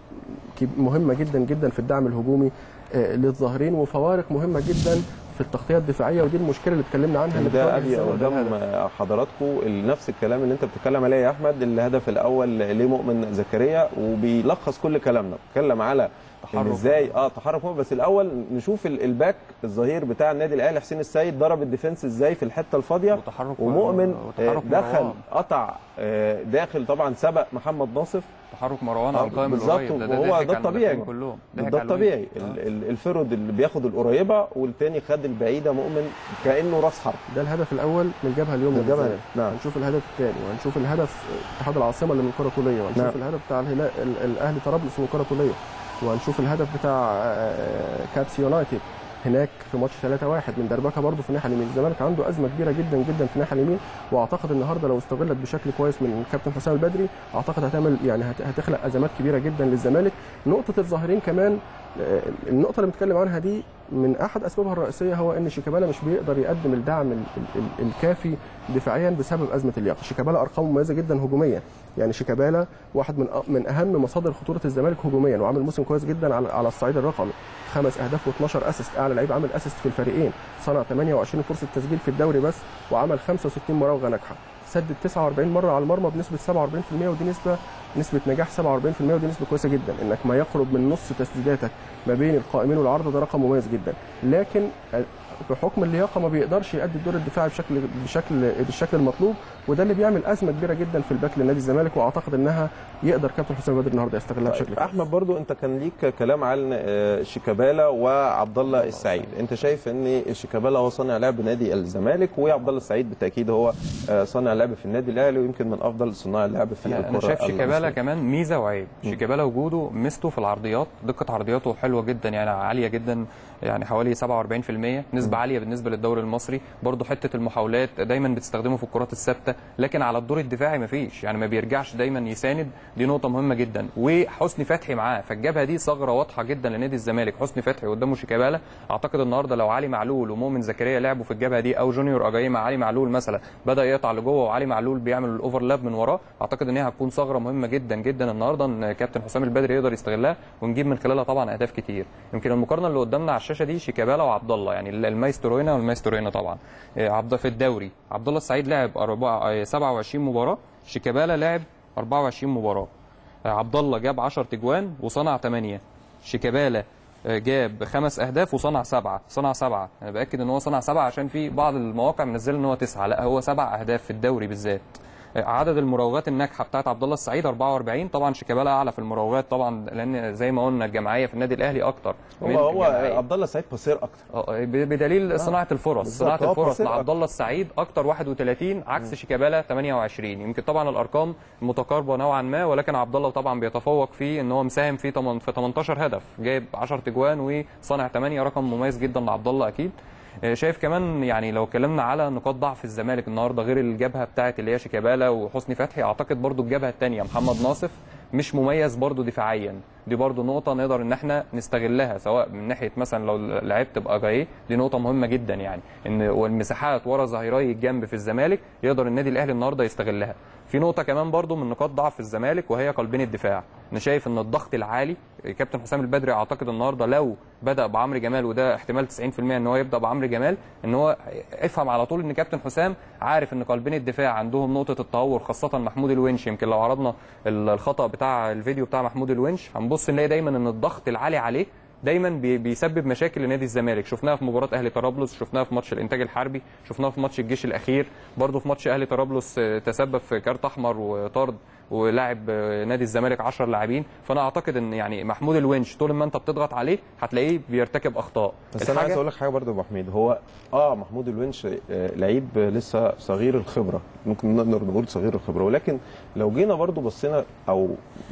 كب- مهمه جدا جدا في الدعم الهجومي آه، للظاهرين وفوارق مهمه جدا في التغطيه الدفاعيه ودي المشكله اللي اتكلمنا عنها اللي ده بتواجه ابي الزمالك قدام بالهدف. حضراتكم نفس الكلام اللي انت بتتكلم عليه يا احمد الهدف الاول لمؤمن زكريا وبيلخص كل كلامنا بيتكلم على تحرك. ان ازاي اه تحرك مؤمن بس الاول نشوف ال- الباك الظهير بتاع النادي الاهلي حسين السيد ضرب الديفنس ازاي في الحته الفاضيه وتحرك ومؤمن وتحرك آه، دخل مروان. قطع آه، داخل طبعا سبق محمد ناصف تحرك مروان آه، على القائم بالظبط، القريب ده, ده وهو ضحك ده على الطبيعي. المدافعين كلهم ضحك ده على الطبيعي الوينج. ال- ال- الفرد اللي بياخد القريبه والتاني خد البعيده مؤمن كانه راس حرب ده الهدف الاول من الجبهه اليوم من الجبهة، للزمالك. نعم. هنشوف الهدف الثاني وهنشوف الهدف اتحاد العاصمه اللي من كره طوليه وهنشوف نعم. الهدف بتاع الهلال ال- الاهلي طرابلس من كره طوليه وهنشوف الهدف بتاع آه، كاتس يونايتد هناك في ماتش 3-1 من دربكه برضه في الناحيه اليمين الزمالك عنده ازمه كبيره جدا جدا في الناحيه اليمين واعتقد النهارده لو استغلت بشكل كويس من كابتن حسام البدري اعتقد هتعمل يعني هت- هتخلق ازمات كبيره جدا للزمالك نقطه الظاهرين كمان آه، النقطه اللي بنتكلم عنها دي من احد اسبابها الرئيسيه هو ان شيكابالا مش بيقدر يقدم الدعم ال- ال- ال- الكافي دفاعيا بسبب ازمه اللياقه شيكابالا ارقامه مميزه جدا هجوميا يعني شيكابالا واحد من أ- من اهم مصادر خطوره الزمالك هجوميا وعامل موسم كويس جدا على على الصعيد الرقمي خمس اهداف و12 اسيست اعلى لعيب عامل اسيست في الفريقين صنع 28 فرصه تسجيل في الدوري بس وعمل 65 مراوغه ناجحه سدد 49 مره على المرمى بنسبه 47% ودي نسبه نسبه نجاح 47% ودي نسبه كويسه جدا انك ما يقرب من نص تسديداتك ما بين القائمين والعارضه ده رقم مميز جدا لكن بحكم اللياقه ما بيقدرش يؤدي الدور الدفاعي بشكل بشكل بالشكل المطلوب وده اللي بيعمل ازمه كبيره جدا في الباك لنادي الزمالك واعتقد انها يقدر كابتن حسام بدر النهارده يستغلها بشكل كويس. احمد برضو انت كان ليك كلام عن آه، شيكابالا وعبد الله السعيد انت شايف ان شيكابالا هو صانع لعب نادي الزمالك وعبد الله السعيد بالتاكيد هو آه، صانع لعب في النادي الاهلي ويمكن من افضل صناع اللعب في لا، الكره انا شايف شيكابالا المصرية. كمان ميزه وعيب شيكابالا وجوده ميزته في العرضيات دقه عرضياته حلوه جدا يعني عاليه جدا يعني حوالي 47% نسبه عاليه بالنسبه للدوري المصري برضه حته المحاولات دايما بتستخدمه في الكرات الثابته لكن على الدور الدفاعي مفيش يعني ما بيرجعش دايما يساند دي نقطه مهمه جدا وحسني فتحي معاه فالجبهه دي ثغره واضحه جدا لنادي الزمالك حسني فتحي قدامه شيكابالا اعتقد النهارده لو علي معلول ومؤمن زكريا لعبوا في الجبهه دي او جونيور اجاي مع علي معلول مثلا بدا يقطع لجوه وعلي معلول بيعمل الاوفرلاب من وراه اعتقد ان هي هتكون ثغره مهمه جدا جدا النهارده ان كابتن حسام البدري يقدر يستغلها ونجيب من خلالها طبعا اهداف كتير يمكن المقارنه اللي قدامنا على الشاشه دي شيكابالا وعبد الله يعني المايسترو هنا والمايسترو هنا طبعا إيه، عبد في الدوري عبد الله السعيد لعب أربعة- آه، 27 مباراه شيكابالا لعب 24 مباراه آه، عبد الله جاب 10 تجوان وصنع 8 شيكابالا آه، جاب خمس اهداف وصنع سبعه صنع سبعه انا باكد ان هو صنع سبعه عشان في بعض المواقع منزله ان هو تسعه لا هو سبع اهداف في الدوري بالذات آه، عدد المراوغات الناجحه بتاعت عبد الله السعيد 44 طبعا شيكابالا اعلى في المراوغات طبعا لان زي ما قلنا الجماعيه في النادي الاهلي اكتر هو من هو الجماعية. عبد الله السعيد قصير اكتر اه ب- بدليل صناعه الفرص بالظبط، صناعه هو الفرص قصير لعبد أكتر. الله السعيد اكتر 31 عكس شيكابالا 28 يمكن طبعا الارقام متقاربه نوعا ما ولكن عبد الله طبعا بيتفوق في ان هو مساهم في 8 في 18 هدف جايب 10 تجوان وصنع 8 رقم مميز جدا لعبد الله اكيد آه، شايف كمان يعني لو اتكلمنا على نقاط ضعف الزمالك النهارده غير الجبهه بتاعه اللي هي شيكابالا وحسني فتحي اعتقد برضو الجبهه الثانيه محمد ناصف مش مميز برضو دفاعيا دي برضو نقطه نقدر ان احنا نستغلها سواء من ناحيه مثلا لو لعبت باجاي دي نقطه مهمه جدا يعني ان والمساحات ورا ظهيراي الجنب في الزمالك يقدر النادي الاهلي النهارده يستغلها في نقطه كمان برضو من نقاط ضعف الزمالك وهي قلبين الدفاع انا شايف ان الضغط العالي كابتن حسام البدري اعتقد النهارده لو بدا بعمرو جمال وده احتمال 90% ان هو يبدا بعمرو جمال ان هو افهم على طول ان كابتن حسام عارف ان قلبين الدفاع عندهم نقطه التهور خاصه محمود الونش يمكن لو عرضنا ال- الخطا بتاع الفيديو بتاع محمود الونش هنبص نلاقي دايما ان الضغط العالي عليه دايما بي- بيسبب مشاكل لنادي الزمالك شفناها في مباراه اهلي طرابلس شفناها في ماتش الانتاج الحربي شفناها في ماتش الجيش الاخير برضه في ماتش اهلي طرابلس آه، تسبب في كارت احمر وطرد ولاعب آه، نادي الزمالك 10 لاعبين فانا اعتقد ان يعني محمود الونش طول ما انت بتضغط عليه هتلاقيه بيرتكب اخطاء بس انا عايز اقول لك حاجه برضه يا ابو حميد هو اه محمود الونش آه، لعيب لسه صغير الخبره ممكن نقدر نقول صغير الخبره ولكن لو جينا برضه بصينا او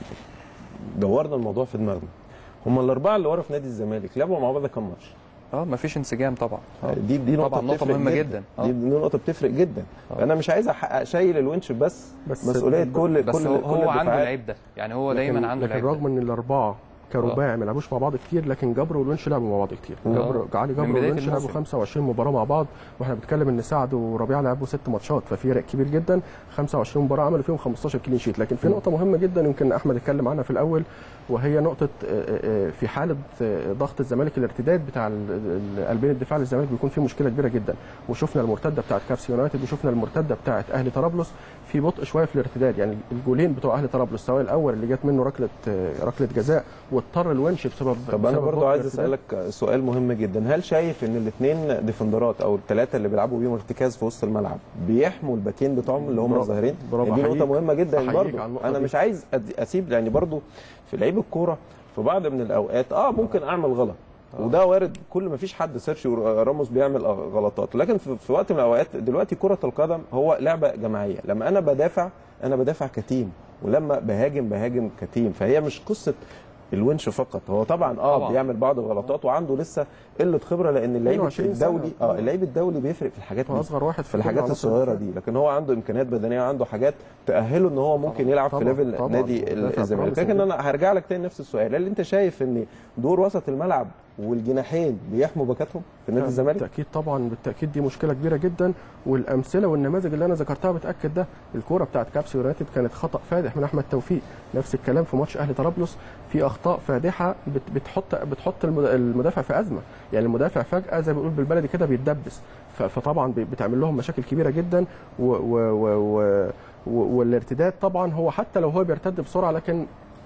دورنا الموضوع في دماغنا هم الاربعه اللي ورا في نادي الزمالك لعبوا مع بعض كام ماتش؟ اه مفيش انسجام طبعا آه. دي دي نقطه طبعا نقطة بتفرق مهمة جدا. دي, دي نقطه بتفرق جدا انا مش عايز احقق شايل الونش بس, بس- بس مسؤوليه كل بس كل هو, كل هو عنده الدفاعات. العيب ده يعني هو دايما لكن- عنده لكن العيب ده. رغم ان الاربعه كرباعي ما لعبوش مع بعض كتير لكن جبر والونش لعبوا مع بعض كتير جبر علي من جبر بداية والونش لعبوا الموسم. 25 مباراه مع بعض واحنا بنتكلم ان سعد وربيعه لعبوا ست ماتشات ففي فرق كبير جدا 25 مباراه عملوا فيهم 15 كلين شيت لكن في نقطه مهمه جدا يمكن احمد اتكلم عنها في الاول وهي نقطه آه، آه، في حاله آه، ضغط الزمالك الارتداد بتاع ال- ال- قلبين الدفاع للزمالك بيكون فيه مشكله كبيره جدا وشفنا المرتده بتاعت كابس يونايتد وشفنا المرتده بتاعت اهلي طرابلس في بطء شويه في الارتداد يعني الجولين بتوع اهلي طرابلس سواء الاول اللي جت منه ركله آه، ركله جزاء واضطر الونش بسبب طب انا بسبب برضو بطء عايز الارتداد. اسالك سؤال مهم جدا هل شايف ان الاثنين ديفندرات او الثلاثه اللي بيلعبوا بيهم ارتكاز في وسط الملعب بيحموا الباكين بتوعهم اللي هم برافو. الظاهرين برافو، يعني دي نقطه أحييك. مهمه جدا أحييك برضو على النقطة انا دي. مش عايز أد- اسيب يعني برضو في لعيب الكوره في بعض من الاوقات اه ممكن اعمل غلط وده وارد كل ما فيش حد سيرشيو راموس بيعمل أغ- غلطات لكن في في وقت من الاوقات دلوقتي كره القدم هو لعبه جماعيه لما انا بدافع انا بدافع كتيم ولما بهاجم بهاجم كتيم فهي مش قصه الونش فقط هو طبعا اه طبعاً. بيعمل بعض الغلطات وعنده لسه قله خبره لان اللعيب 22 سنة. الدولي اه اللعيب الدولي بيفرق في الحاجات هو دي اصغر واحد في الحاجات كل الصغيره عناصر دي لكن هو عنده امكانيات بدنيه وعنده حاجات تاهله ان هو ممكن يلعب في طبعاً، ليفل طبعاً. نادي دافع الزمالك بروميسنج لكن انا هرجع لك تاني نفس السؤال هل انت شايف ان دور وسط الملعب والجناحين بيحموا باكاتهم في نادي الزمالك بالتاكيد طبعا بالتاكيد دي مشكله كبيره جدا والامثله والنماذج اللي انا ذكرتها بتاكد ده الكوره بتاعت كابس يونايتد كانت خطا فادح من احمد توفيق نفس الكلام في ماتش اهلي طرابلس في اخطاء فادحه بت- بتحط بتحط المد- المدافع في ازمه يعني المدافع فجاه زي ما بيقول بالبلدي كده بيتدبس ف- فطبعا ب- بتعمل لهم مشاكل كبيره جدا و و و و و والارتداد طبعا هو حتى لو هو بيرتد بسرعه لكن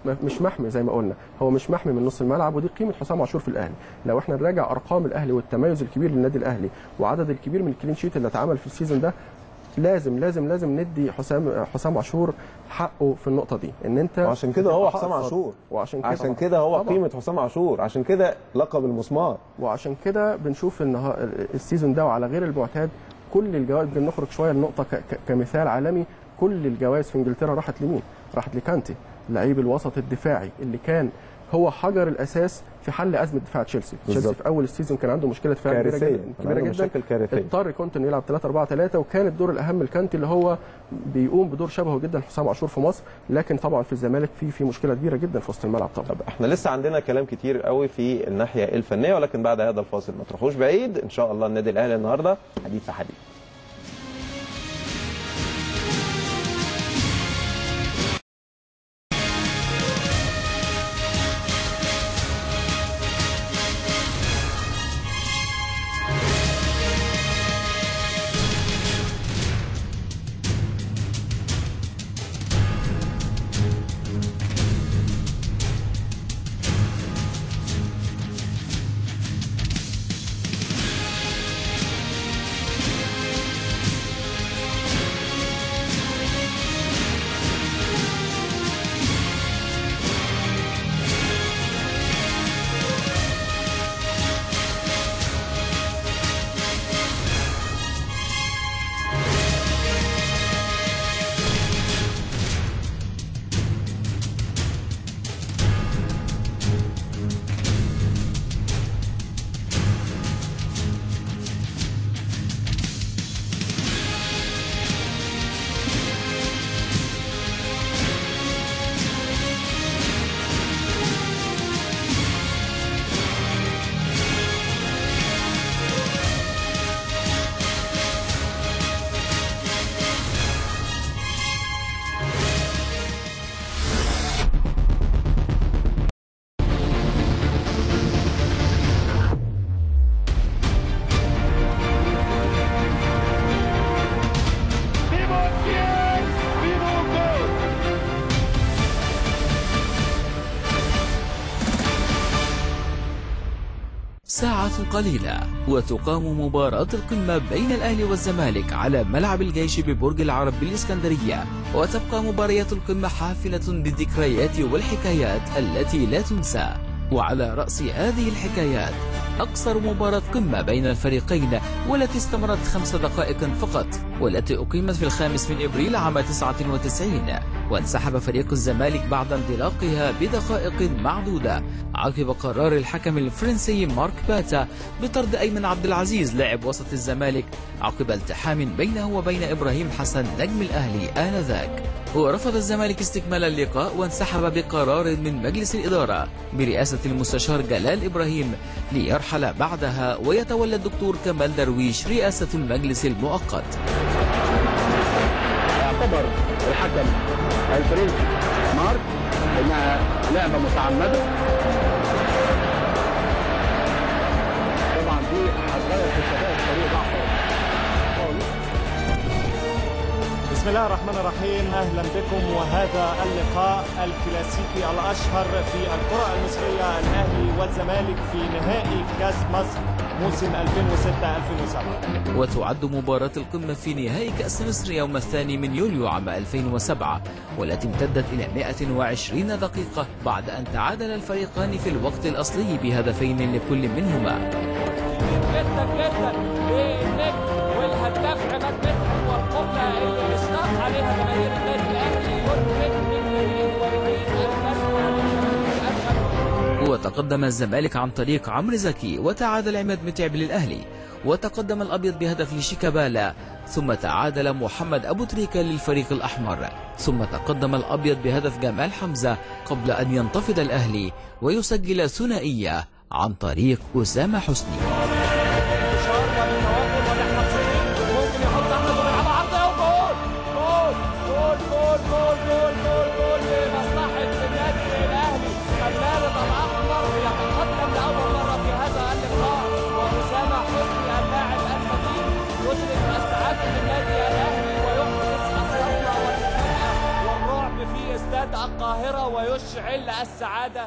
ما- مش محمي زي ما قلنا هو مش محمي من نص الملعب ودي قيمه حسام عاشور في الاهلي لو احنا نراجع ارقام الاهلي والتميز الكبير للنادي الاهلي وعدد الكبير من الكلين شيت اللي اتعمل في السيزون ده لازم لازم لازم ندي حسام حسام عاشور حقه في النقطه دي ان انت وعشان كده هو بتبقى حسام حائط عاشور وعشان كده عشان كده هو طبعاً. قيمه حسام عاشور عشان كده لقب المسمار وعشان كده بنشوف ان ها- السيزون ده وعلى غير المعتاد كل الجوائز بنخرج شويه لنقطه ك- ك- كمثال عالمي كل الجوائز في انجلترا راحت لمين؟ راحت لكانتي لعيب الوسط الدفاعي اللي كان هو حجر الاساس في حل ازمه دفاع تشيلسي، تشيلسي بالظبط. في اول السيزون كان عنده مشكله دفاع كبيره كارثية. جدا كان كبيره عنده جدا مشاكل كارثية. اضطر كنت انه يلعب 3 4 3 وكان الدور الاهم لكانتي اللي هو بيقوم بدور شبهه جدا حسام عاشور في مصر لكن طبعا في الزمالك في في مشكله كبيره جدا في وسط الملعب طبعا طب احنا لسه عندنا كلام كتير قوي في الناحيه الفنيه ولكن بعد هذا الفاصل ما تروحوش بعيد ان شاء الله النادي الاهلي النهارده حديث في حديث ساعة قليلة وتقام مباراة القمة بين الأهلي والزمالك على ملعب الجيش ببرج العرب بالإسكندرية وتبقى مباريات القمة حافلة بالذكريات والحكايات التي لا تنسى وعلى رأس هذه الحكايات أقصر مباراة قمة بين الفريقين والتي استمرت خمس دقائق فقط والتي أقيمت في الخامس من إبريل عام 99 وانسحب فريق الزمالك بعد انطلاقها بدقائق معدودة عقب قرار الحكم الفرنسي مارك باتا بطرد أيمن عبد العزيز لاعب وسط الزمالك عقب التحام بينه وبين إبراهيم حسن نجم الأهلي آنذاك ورفض الزمالك استكمال اللقاء وانسحب بقرار من مجلس الإدارة برئاسة المستشار جلال إبراهيم ليرحل بعدها ويتولى الدكتور كمال درويش رئاسة المجلس المؤقت اعتبر الحكم الفرنسي مارك انها لعبه متعمده طبعا دي هتغير في شباب الفريق ضعفه خالص بسم الله الرحمن الرحيم اهلا بكم وهذا اللقاء الكلاسيكي الاشهر في الكره المصريه الاهلي والزمالك في نهائي كاس مصر موسم 2006 2007 وتعد مباراة القمة في نهائي كأس مصر يوم الثاني من يوليو عام 2007 والتي امتدت إلى 120 دقيقة بعد أن تعادل الفريقان في الوقت الأصلي بهدفين لكل منهما جدا جدا للنجم والهداف عماد متعب والقبله اللي اشتاق عليها جماهير النادي الاهلي يدرك من جديد ويريد ان تسمع وتقدم الزمالك عن طريق عمرو زكي وتعادل عماد متعب للأهلي وتقدم الأبيض بهدف لشيكابالا ثم تعادل محمد أبو تريكة للفريق الأحمر ثم تقدم الأبيض بهدف جمال حمزة قبل أن ينتفض الأهلي ويسجل ثنائية عن طريق أسامة حسني الانتشار والتواصل ونحن صغير ممكن يحط احمد ويلعبها عرضه وجول جول جول جول جول جول جول جول لمصلحه النادي الاهلي المارد الاحمر يتقدم لاول مره في هذا اللقاء واسامه حسني اللاعب القديم يدرك التعادل للنادي الاهلي ويحدث الصدمه والمفاجاه والرعب في استاد القاهره ويشرق تشعل السعادة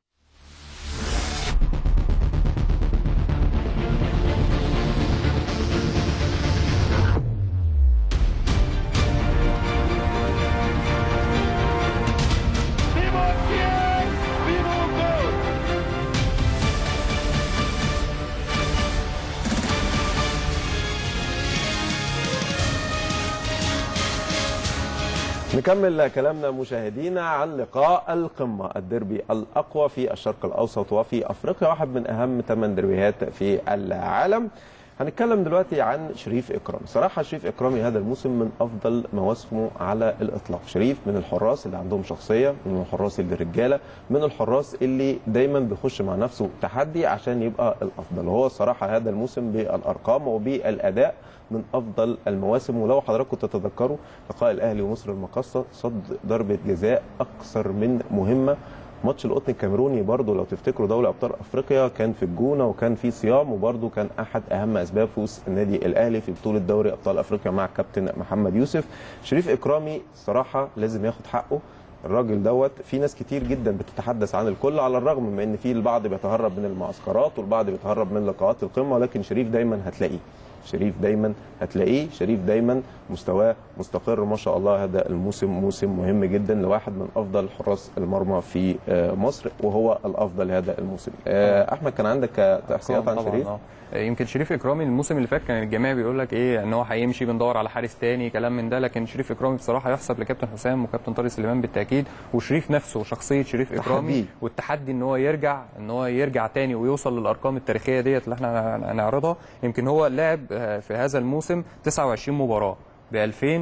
نكمل كلامنا مشاهدينا عن لقاء القمة الديربي الأقوى في الشرق الأوسط وفي أفريقيا واحد من أهم ثمان ديربيهات في العالم هنتكلم دلوقتي عن شريف إكرامي صراحة شريف إكرامي هذا الموسم من أفضل مواسمه على الإطلاق شريف من الحراس اللي عندهم شخصية من الحراس اللي رجالة من الحراس اللي دايما بيخش مع نفسه تحدي عشان يبقى الأفضل وهو الصراحة هذا الموسم بالأرقام وبالأداء من افضل المواسم ولو حضراتكم تتذكروا لقاء الاهلي ومصر المقاصه صد ضربه جزاء اكثر من مهمه ماتش القطن الكاميروني برضه لو تفتكروا دوري ابطال افريقيا كان في الجونه وكان في صيام وبرضه كان احد اهم اسباب فوز النادي الاهلي في بطوله دوري ابطال افريقيا مع الكابتن محمد يوسف شريف اكرامي صراحه لازم ياخد حقه الراجل دوت في ناس كتير جدا بتتحدث عن الكل على الرغم من ان في البعض بيتهرب من المعسكرات والبعض بيتهرب من لقاءات القمه ولكن شريف دايما هتلاقيه شريف دايما هتلاقيه شريف دايما مستواه مستقر ما شاء الله هذا الموسم موسم مهم جدا لواحد من افضل حراس المرمى في آه، مصر وهو الافضل هذا الموسم آه، احمد كان عندك تحصيلات عن طبعاً، شريف آه. يمكن شريف اكرامي الموسم اللي فات كان الجميع بيقول لك ايه ان هو هيمشي بندور على حارس تاني كلام من ده لكن شريف اكرامي بصراحه يحسب لكابتن حسام وكابتن طارق سليمان بالتاكيد وشريف نفسه شخصيه شريف اكرامي تحدي. والتحدي ان هو يرجع ان هو يرجع تاني ويوصل للارقام التاريخيه ديت اللي احنا هنعرضها يمكن هو لعب آه، في هذا الموسم 29 مباراه ب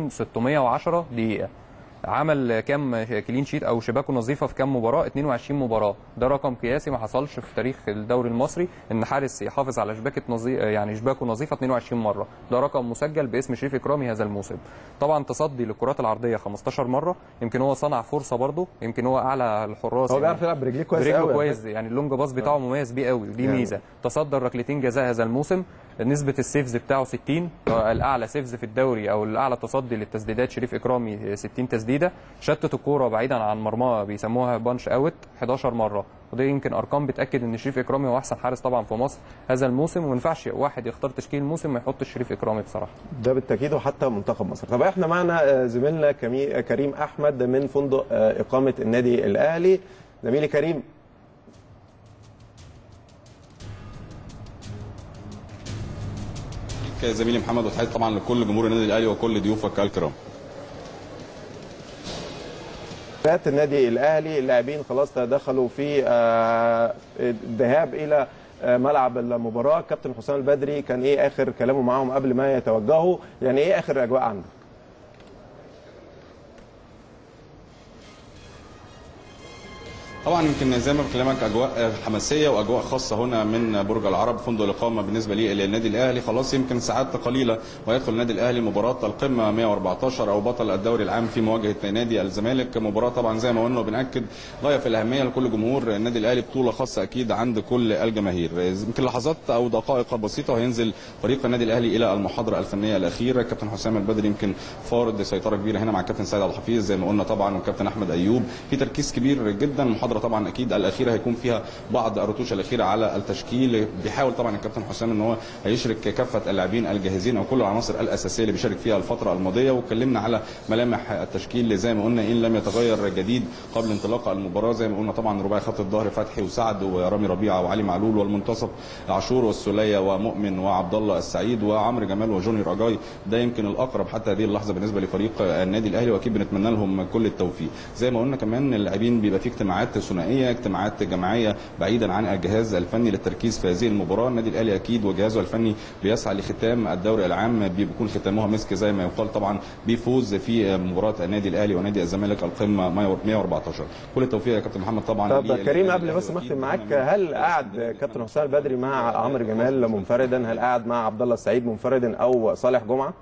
2610 دقيقه عمل كام كلين شيت او شباكه نظيفه في كام مباراه 22 مباراه ده رقم قياسي ما حصلش في تاريخ الدوري المصري ان حارس يحافظ على شباكه نظي... يعني شباكه نظيفه 22 مره ده رقم مسجل باسم شريف اكرامي هذا الموسم طبعا تصدي للكرات العرضيه 15 مره يمكن هو صنع فرصه برضه يمكن هو اعلى الحراس هو يعني. بيعرف يلعب برجليه كويس برجله قوي كويس يعني اللونج باص بتاعه مميز بيه قوي ودي يعني. ميزه تصدى ركلتين جزاء هذا الموسم نسبة السيفز بتاعه 60 الأعلى سيفز في الدوري أو الأعلى تصدي للتسديدات شريف إكرامي 60 تسديدة شتت الكورة بعيدا عن مرماه بيسموها بانش أوت 11 مرة وده يمكن أرقام بتأكد إن شريف إكرامي هو أحسن حارس طبعا في مصر هذا الموسم وما ينفعش واحد يختار تشكيل الموسم ما يحطش شريف إكرامي بصراحة ده بالتاكيد وحتى منتخب مصر طب احنا معنا آه، زميلنا كمي- آه، كريم احمد من فندق آه، اقامه النادي الاهلي زميلي كريم زميلي محمد وتحياتي طبعا لكل جمهور النادي الاهلي وكل ضيوفك الكرام فات النادي الاهلي اللاعبين خلاص دخلوا في آه، الذهاب الى آه، ملعب المباراه كابتن حسام البدري كان ايه اخر كلامه معاهم قبل ما يتوجهوا يعني ايه اخر الاجواء عندك طبعا يمكن زي ما بكلمك اجواء حماسيه واجواء خاصه هنا من برج العرب فندق الاقامه بالنسبه لي للنادي الاهلي خلاص يمكن ساعات قليله ويدخل النادي الاهلي مباراه القمه 114 او بطل الدوري العام في مواجهه نادي الزمالك مباراه طبعا زي ما قلنا وبناكد غايه في الاهميه لكل جمهور النادي الاهلي بطوله خاصه اكيد عند كل الجماهير يمكن لحظات او دقائق بسيطه وهينزل فريق النادي الاهلي الى المحاضره الفنيه الاخيره كابتن حسام البدري يمكن فارض سيطره كبيره هنا مع الكابتن سيد عبد الحفيظ زي ما قلنا طبعا والكابتن احمد ايوب في تركيز كبير جدا المحاضره طبعا اكيد الاخيره هيكون فيها بعض الرتوش الاخيره على التشكيل بيحاول طبعا الكابتن حسام ان هو هيشرك كافه اللاعبين الجاهزين او كل العناصر الاساسيه اللي بيشارك فيها الفتره الماضيه واتكلمنا على ملامح التشكيل زي ما قلنا ان لم يتغير جديد قبل انطلاق المباراه زي ما قلنا طبعا رباعي خط الظهر فتحي وسعد ورامي ربيعه وعلي معلول والمنتصف عاشور والسوليه ومؤمن وعبد الله السعيد وعمرو جمال وجونيور اجاي ده يمكن الاقرب حتى هذه اللحظه بالنسبه لفريق النادي الاهلي واكيد بنتمنى لهم كل التوفيق زي ما قلنا كمان اللاعبين بيبقى في اجتماعات ثنائيه اجتماعات جماعيه بعيدا عن الجهاز الفني للتركيز في هذه المباراه النادي الاهلي اكيد وجهازه الفني بيسعى لختام الدوري العام بيكون ختامها مسك زي ما يقال طبعا بفوز في مباراه النادي الاهلي ونادي الزمالك القمه 114 كل التوفيق يا كابتن محمد طبعا طب ليه- كريم للنادي قبل الأهلي بس ما وأكيد اختم معاك بنتمنى هل قعد كابتن حسام البدري مع عمرو جمال منفردا هل قعد مع عبد الله السعيد منفردا او صالح جمعه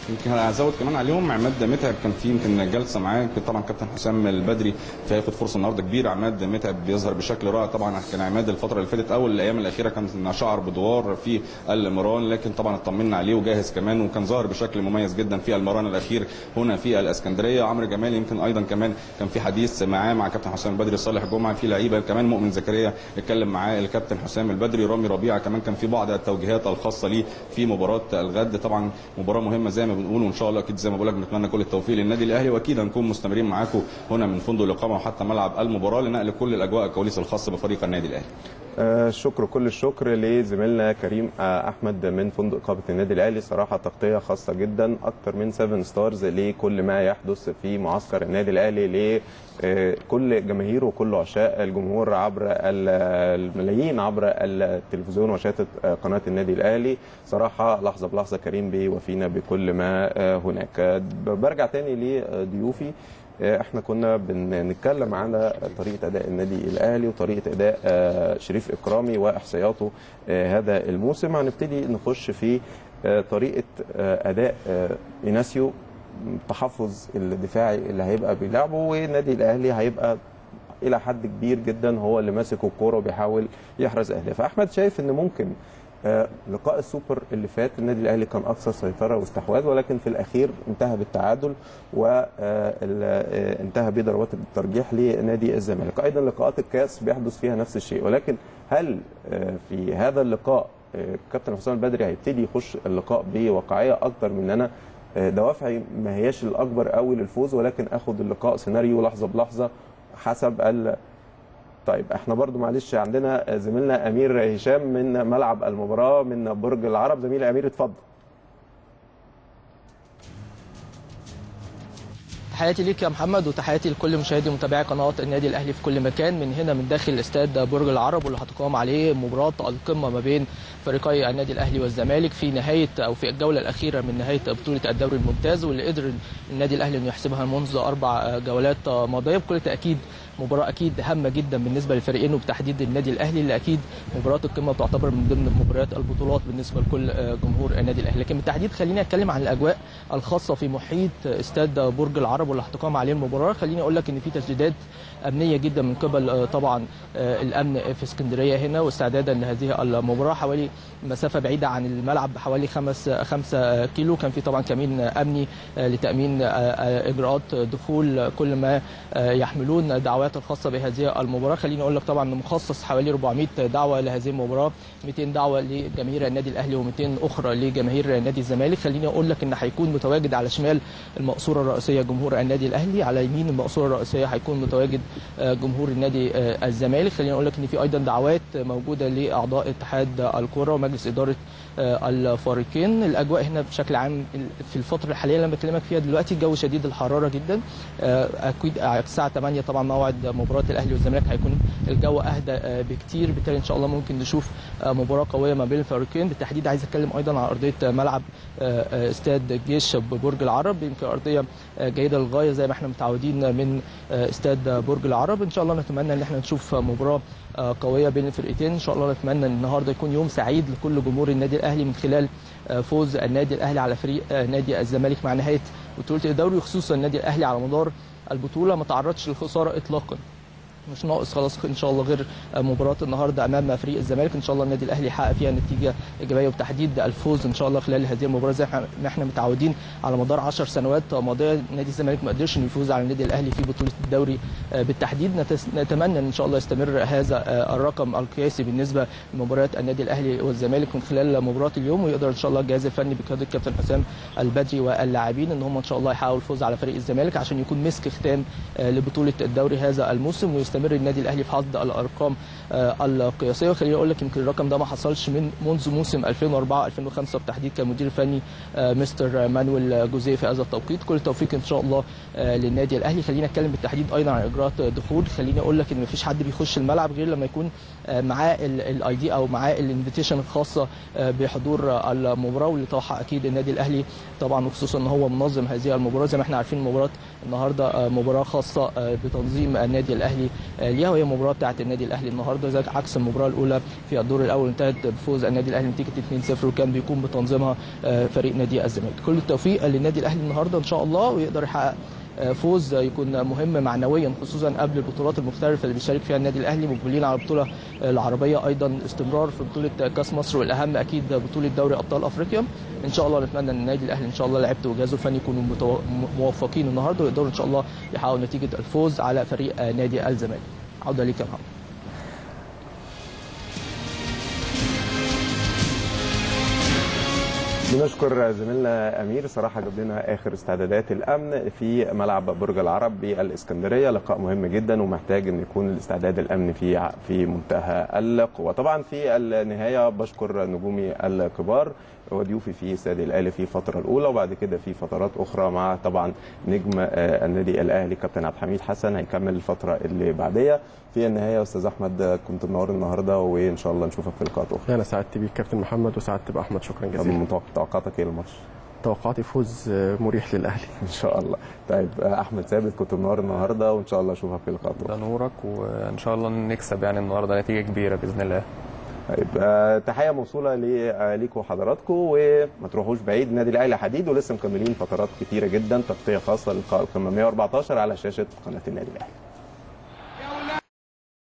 يمكن هزود كمان عليهم عماد متعب كان في يمكن جلسه معاه يمكن طبعا كابتن حسام البدري فهياخد فرصه النهارده كبيره عماد متعب بيظهر بشكل رائع طبعا كان عماد الفتره اللي فاتت اول الايام الاخيره كان شعر بدوار في المران لكن طبعا اطمنا عليه وجاهز كمان وكان ظاهر بشكل مميز جدا في المران الاخير هنا في الاسكندريه عمرو جمال يمكن ايضا كمان كان في حديث معاه مع كابتن حسام البدري صالح جمعه في لعيبه كمان مؤمن زكريا اتكلم معاه الكابتن حسام البدري رامي ربيعه كمان كان في بعض التوجيهات الخاصه ليه في مباراه الغد طبعا مباراه مهمه زي ما بنقول وان شاء الله اكيد زي ما بقول لك بنتمنى كل التوفيق للنادي الاهلي واكيد هنكون مستمرين معاكم هنا من فندق الاقامه وحتى ملعب المباراه لنقل كل الاجواء الكواليس الخاصه بفريق النادي الاهلي آه، الشكر كل الشكر لزميلنا كريم آه، احمد من فندق اقامه النادي الاهلي صراحه تغطيه خاصه جدا اكتر من 7 ستارز لكل ما يحدث في معسكر النادي الاهلي لكل جماهير وكل عشاق الجمهور عبر ال- الملايين عبر التلفزيون وشاشه آه، قناه النادي الاهلي صراحه لحظه بلحظه كريم بيوفينا بكل ما آه، هناك آه، برجع تاني لضيوفي احنا كنا بنتكلم على طريقه اداء النادي الاهلي وطريقه اداء آه، شريف اكرامي واحصائياته آه، هذا الموسم هنبتدي نخش في آه، طريقه آه، اداء آه، ايناسيو التحفظ الدفاعي اللي هيبقى بيلعبه والنادي الاهلي هيبقى الى حد كبير جدا هو اللي ماسك الكوره وبيحاول يحرز اهداف احمد شايف ان ممكن آه، لقاء السوبر اللي فات النادي الاهلي كان اكثر سيطره واستحواذ ولكن في الاخير انتهى بالتعادل وانتهى بضربات الترجيح لنادي الزمالك ايضا لقاءات الكاس بيحدث فيها نفس الشيء ولكن هل آه، في هذا اللقاء آه، كابتن حسام البدري هيبتدي يخش اللقاء بواقعيه اكتر من انا آه، دوافعي ما هياش الاكبر قوي للفوز ولكن اخد اللقاء سيناريو لحظه بلحظه حسب ال طيب احنا برضو معلش عندنا زميلنا امير هشام من ملعب المباراه من برج العرب زميل امير اتفضل تحياتي ليك يا محمد وتحياتي لكل مشاهدي ومتابعي قناه النادي الاهلي في كل مكان من هنا من داخل استاد برج العرب واللي هتقام عليه مباراه القمه ما بين فريقي النادي الاهلي والزمالك في نهايه او في الجوله الاخيره من نهايه بطوله الدوري الممتاز واللي قدر النادي الاهلي انه يحسبها منذ اربع جولات ماضيه بكل تاكيد مباراه اكيد هامه جدا بالنسبه للفريقين وبتحديد النادي الاهلي اللي اكيد مباراه القمه تعتبر من ضمن مباريات البطولات بالنسبه لكل جمهور النادي الاهلي لكن بالتحديد خليني اتكلم عن الاجواء الخاصه في محيط استاد برج العرب واللي هتقام عليه المباراه خليني اقول لك ان في تسديدات امنيه جدا من قبل آه، طبعا آه، الامن في اسكندريه هنا واستعدادا لهذه المباراه حوالي مسافه بعيده عن الملعب بحوالي خمس خمسة كيلو كان في طبعا كمين امني آه، لتامين آه، آه، اجراءات دخول كل ما آه، يحملون دعوات الخاصه بهذه المباراه خليني اقول لك طبعا إنه مخصص حوالي 400 دعوه لهذه المباراه 200 دعوه لجماهير النادي الاهلي و200 اخرى لجماهير نادي الزمالك خليني اقول لك ان هيكون متواجد على شمال المقصوره الرئيسيه جمهور النادي الاهلي على يمين المقصوره الرئيسيه هيكون متواجد آه، جمهور النادي آه، الزمالك خليني اقول لك ان في ايضا دعوات موجوده لاعضاء اتحاد الكره ومجلس اداره آه، الفريقين الاجواء هنا بشكل عام في الفتره الحاليه اللي انا بكلمك فيها دلوقتي الجو شديد الحراره جدا آه، اكيد الساعه 8 طبعا موعد مباراه الاهلي والزمالك هيكون الجو اهدى آه، بكتير بالتالي ان شاء الله ممكن نشوف آه، مباراه قويه ما بين الفريقين بالتحديد عايز اتكلم ايضا عن ارضيه ملعب آه، آه، استاد الجيش ببرج العرب يمكن ارضيه آه، جيده للغايه زي ما احنا متعودين من آه، استاد برج العرب ان شاء الله نتمنى ان احنا نشوف مباراه آه، قويه بين الفرقتين ان شاء الله نتمنى ان النهارده يكون يوم سعيد لكل جمهور النادي الاهلي من خلال آه، فوز النادي الاهلي على فريق آه، نادي الزمالك مع نهايه بطوله الدوري وخصوصا النادي الاهلي على مدار البطوله ما تعرضش للخساره اطلاقا مش ناقص خلاص ان شاء الله غير مباراه النهارده امام فريق الزمالك ان شاء الله النادي الاهلي يحقق فيها نتيجه ايجابيه وبتحديد الفوز ان شاء الله خلال هذه المباراه زي ما احنا متعودين على مدار 10 سنوات ماضيه نادي الزمالك ما قدرش انه يفوز على النادي الاهلي في بطوله الدوري بالتحديد نتس- نتمنى ان ان شاء الله يستمر هذا الرقم القياسي بالنسبه لمباريات النادي الاهلي والزمالك من خلال مباراه اليوم ويقدر ان شاء الله الجهاز الفني بقياده الكابتن حسام البدري واللاعبين ان هم ان شاء الله يحققوا الفوز على فريق الزمالك عشان يكون مسك ختام آه، لبطوله الدوري هذا الموسم ويستمر النادي الاهلي في حصد الارقام آه، القياسيه وخليني اقول لك يمكن الرقم ده ما حصلش من منذ موسم 2004 2005 بالتحديد كان مدير فني آه، مستر مانويل جوزيه في هذا التوقيت كل التوفيق ان شاء الله آه، للنادي الاهلي خلينا اتكلم بالتحديد ايضا عن اجراءات دخول خليني اقول لك ان مفيش حد بيخش الملعب غير لما يكون آه، معاه الاي دي او معاه الانفيتيشن الخاصه آه، بحضور آه، المباراه واللي طرحها اكيد النادي الاهلي طبعا وخصوصا ان هو منظم هذه المباراه زي ما احنا عارفين مباراه النهارده آه، مباراه خاصه آه، بتنظيم النادي الاهلي آه، ليها وهي المباراه بتاعه النادي الاهلي النهارده زي عكس المباراه الاولى في الدور الاول انتهت بفوز النادي الاهلي نتيجه 2-0 وكان بيكون بتنظيمها آه، فريق نادي الزمالك كل التوفيق للنادي الاهلي النهارده ان شاء الله ويقدر يحقق آه، فوز يكون مهم معنويا خصوصا قبل البطولات المختلفه اللي بيشارك فيها النادي الاهلي مقبلين على البطوله العربيه ايضا استمرار في بطوله كاس مصر والاهم اكيد بطوله دوري ابطال افريقيا ان شاء الله نتمنى ان النادي الاهلي ان شاء الله لعيبته وجهازه الفني يكونوا متو- موفقين النهارده ويقدروا ان شاء الله يحققوا نتيجه الفوز على فريق آه، نادي الزمالك عوده ليك يا محمد بنشكر زميلنا امير صراحه جاب لنا اخر استعدادات الامن في ملعب برج العرب بالاسكندريه لقاء مهم جدا ومحتاج ان يكون الاستعداد الامني فيه في منتهى القوه طبعا في النهايه بشكر نجومي الكبار وضيوفي في استاد الاهلي في الفتره الاولى وبعد كده في فترات اخرى مع طبعا نجم آه، النادي الاهلي كابتن عبد الحميد حسن هيكمل الفتره اللي بعديها في النهايه يا استاذ احمد كنت منور النهارده وان شاء الله نشوفك في لقاءات اخرى انا سعدت بيك كابتن محمد وسعدت باحمد شكرا جزيلا طب توقعاتك ايه الماتش؟ توقعاتي فوز آه، مريح للاهلي ان شاء الله طيب آه، احمد ثابت كنت منور النهارده وان شاء الله اشوفك في لقاءات ده اخرى نورك وان شاء الله نكسب يعني النهارده نتيجه كبيره باذن الله طيب آه، تحيه موصوله ل- آه، ليكم حضراتكم وما تروحوش بعيد النادي الاهلي حديد ولسه مكملين فترات كتيره جدا تغطيه خاصه للقاء القمه 114 على شاشه قناه النادي الاهلي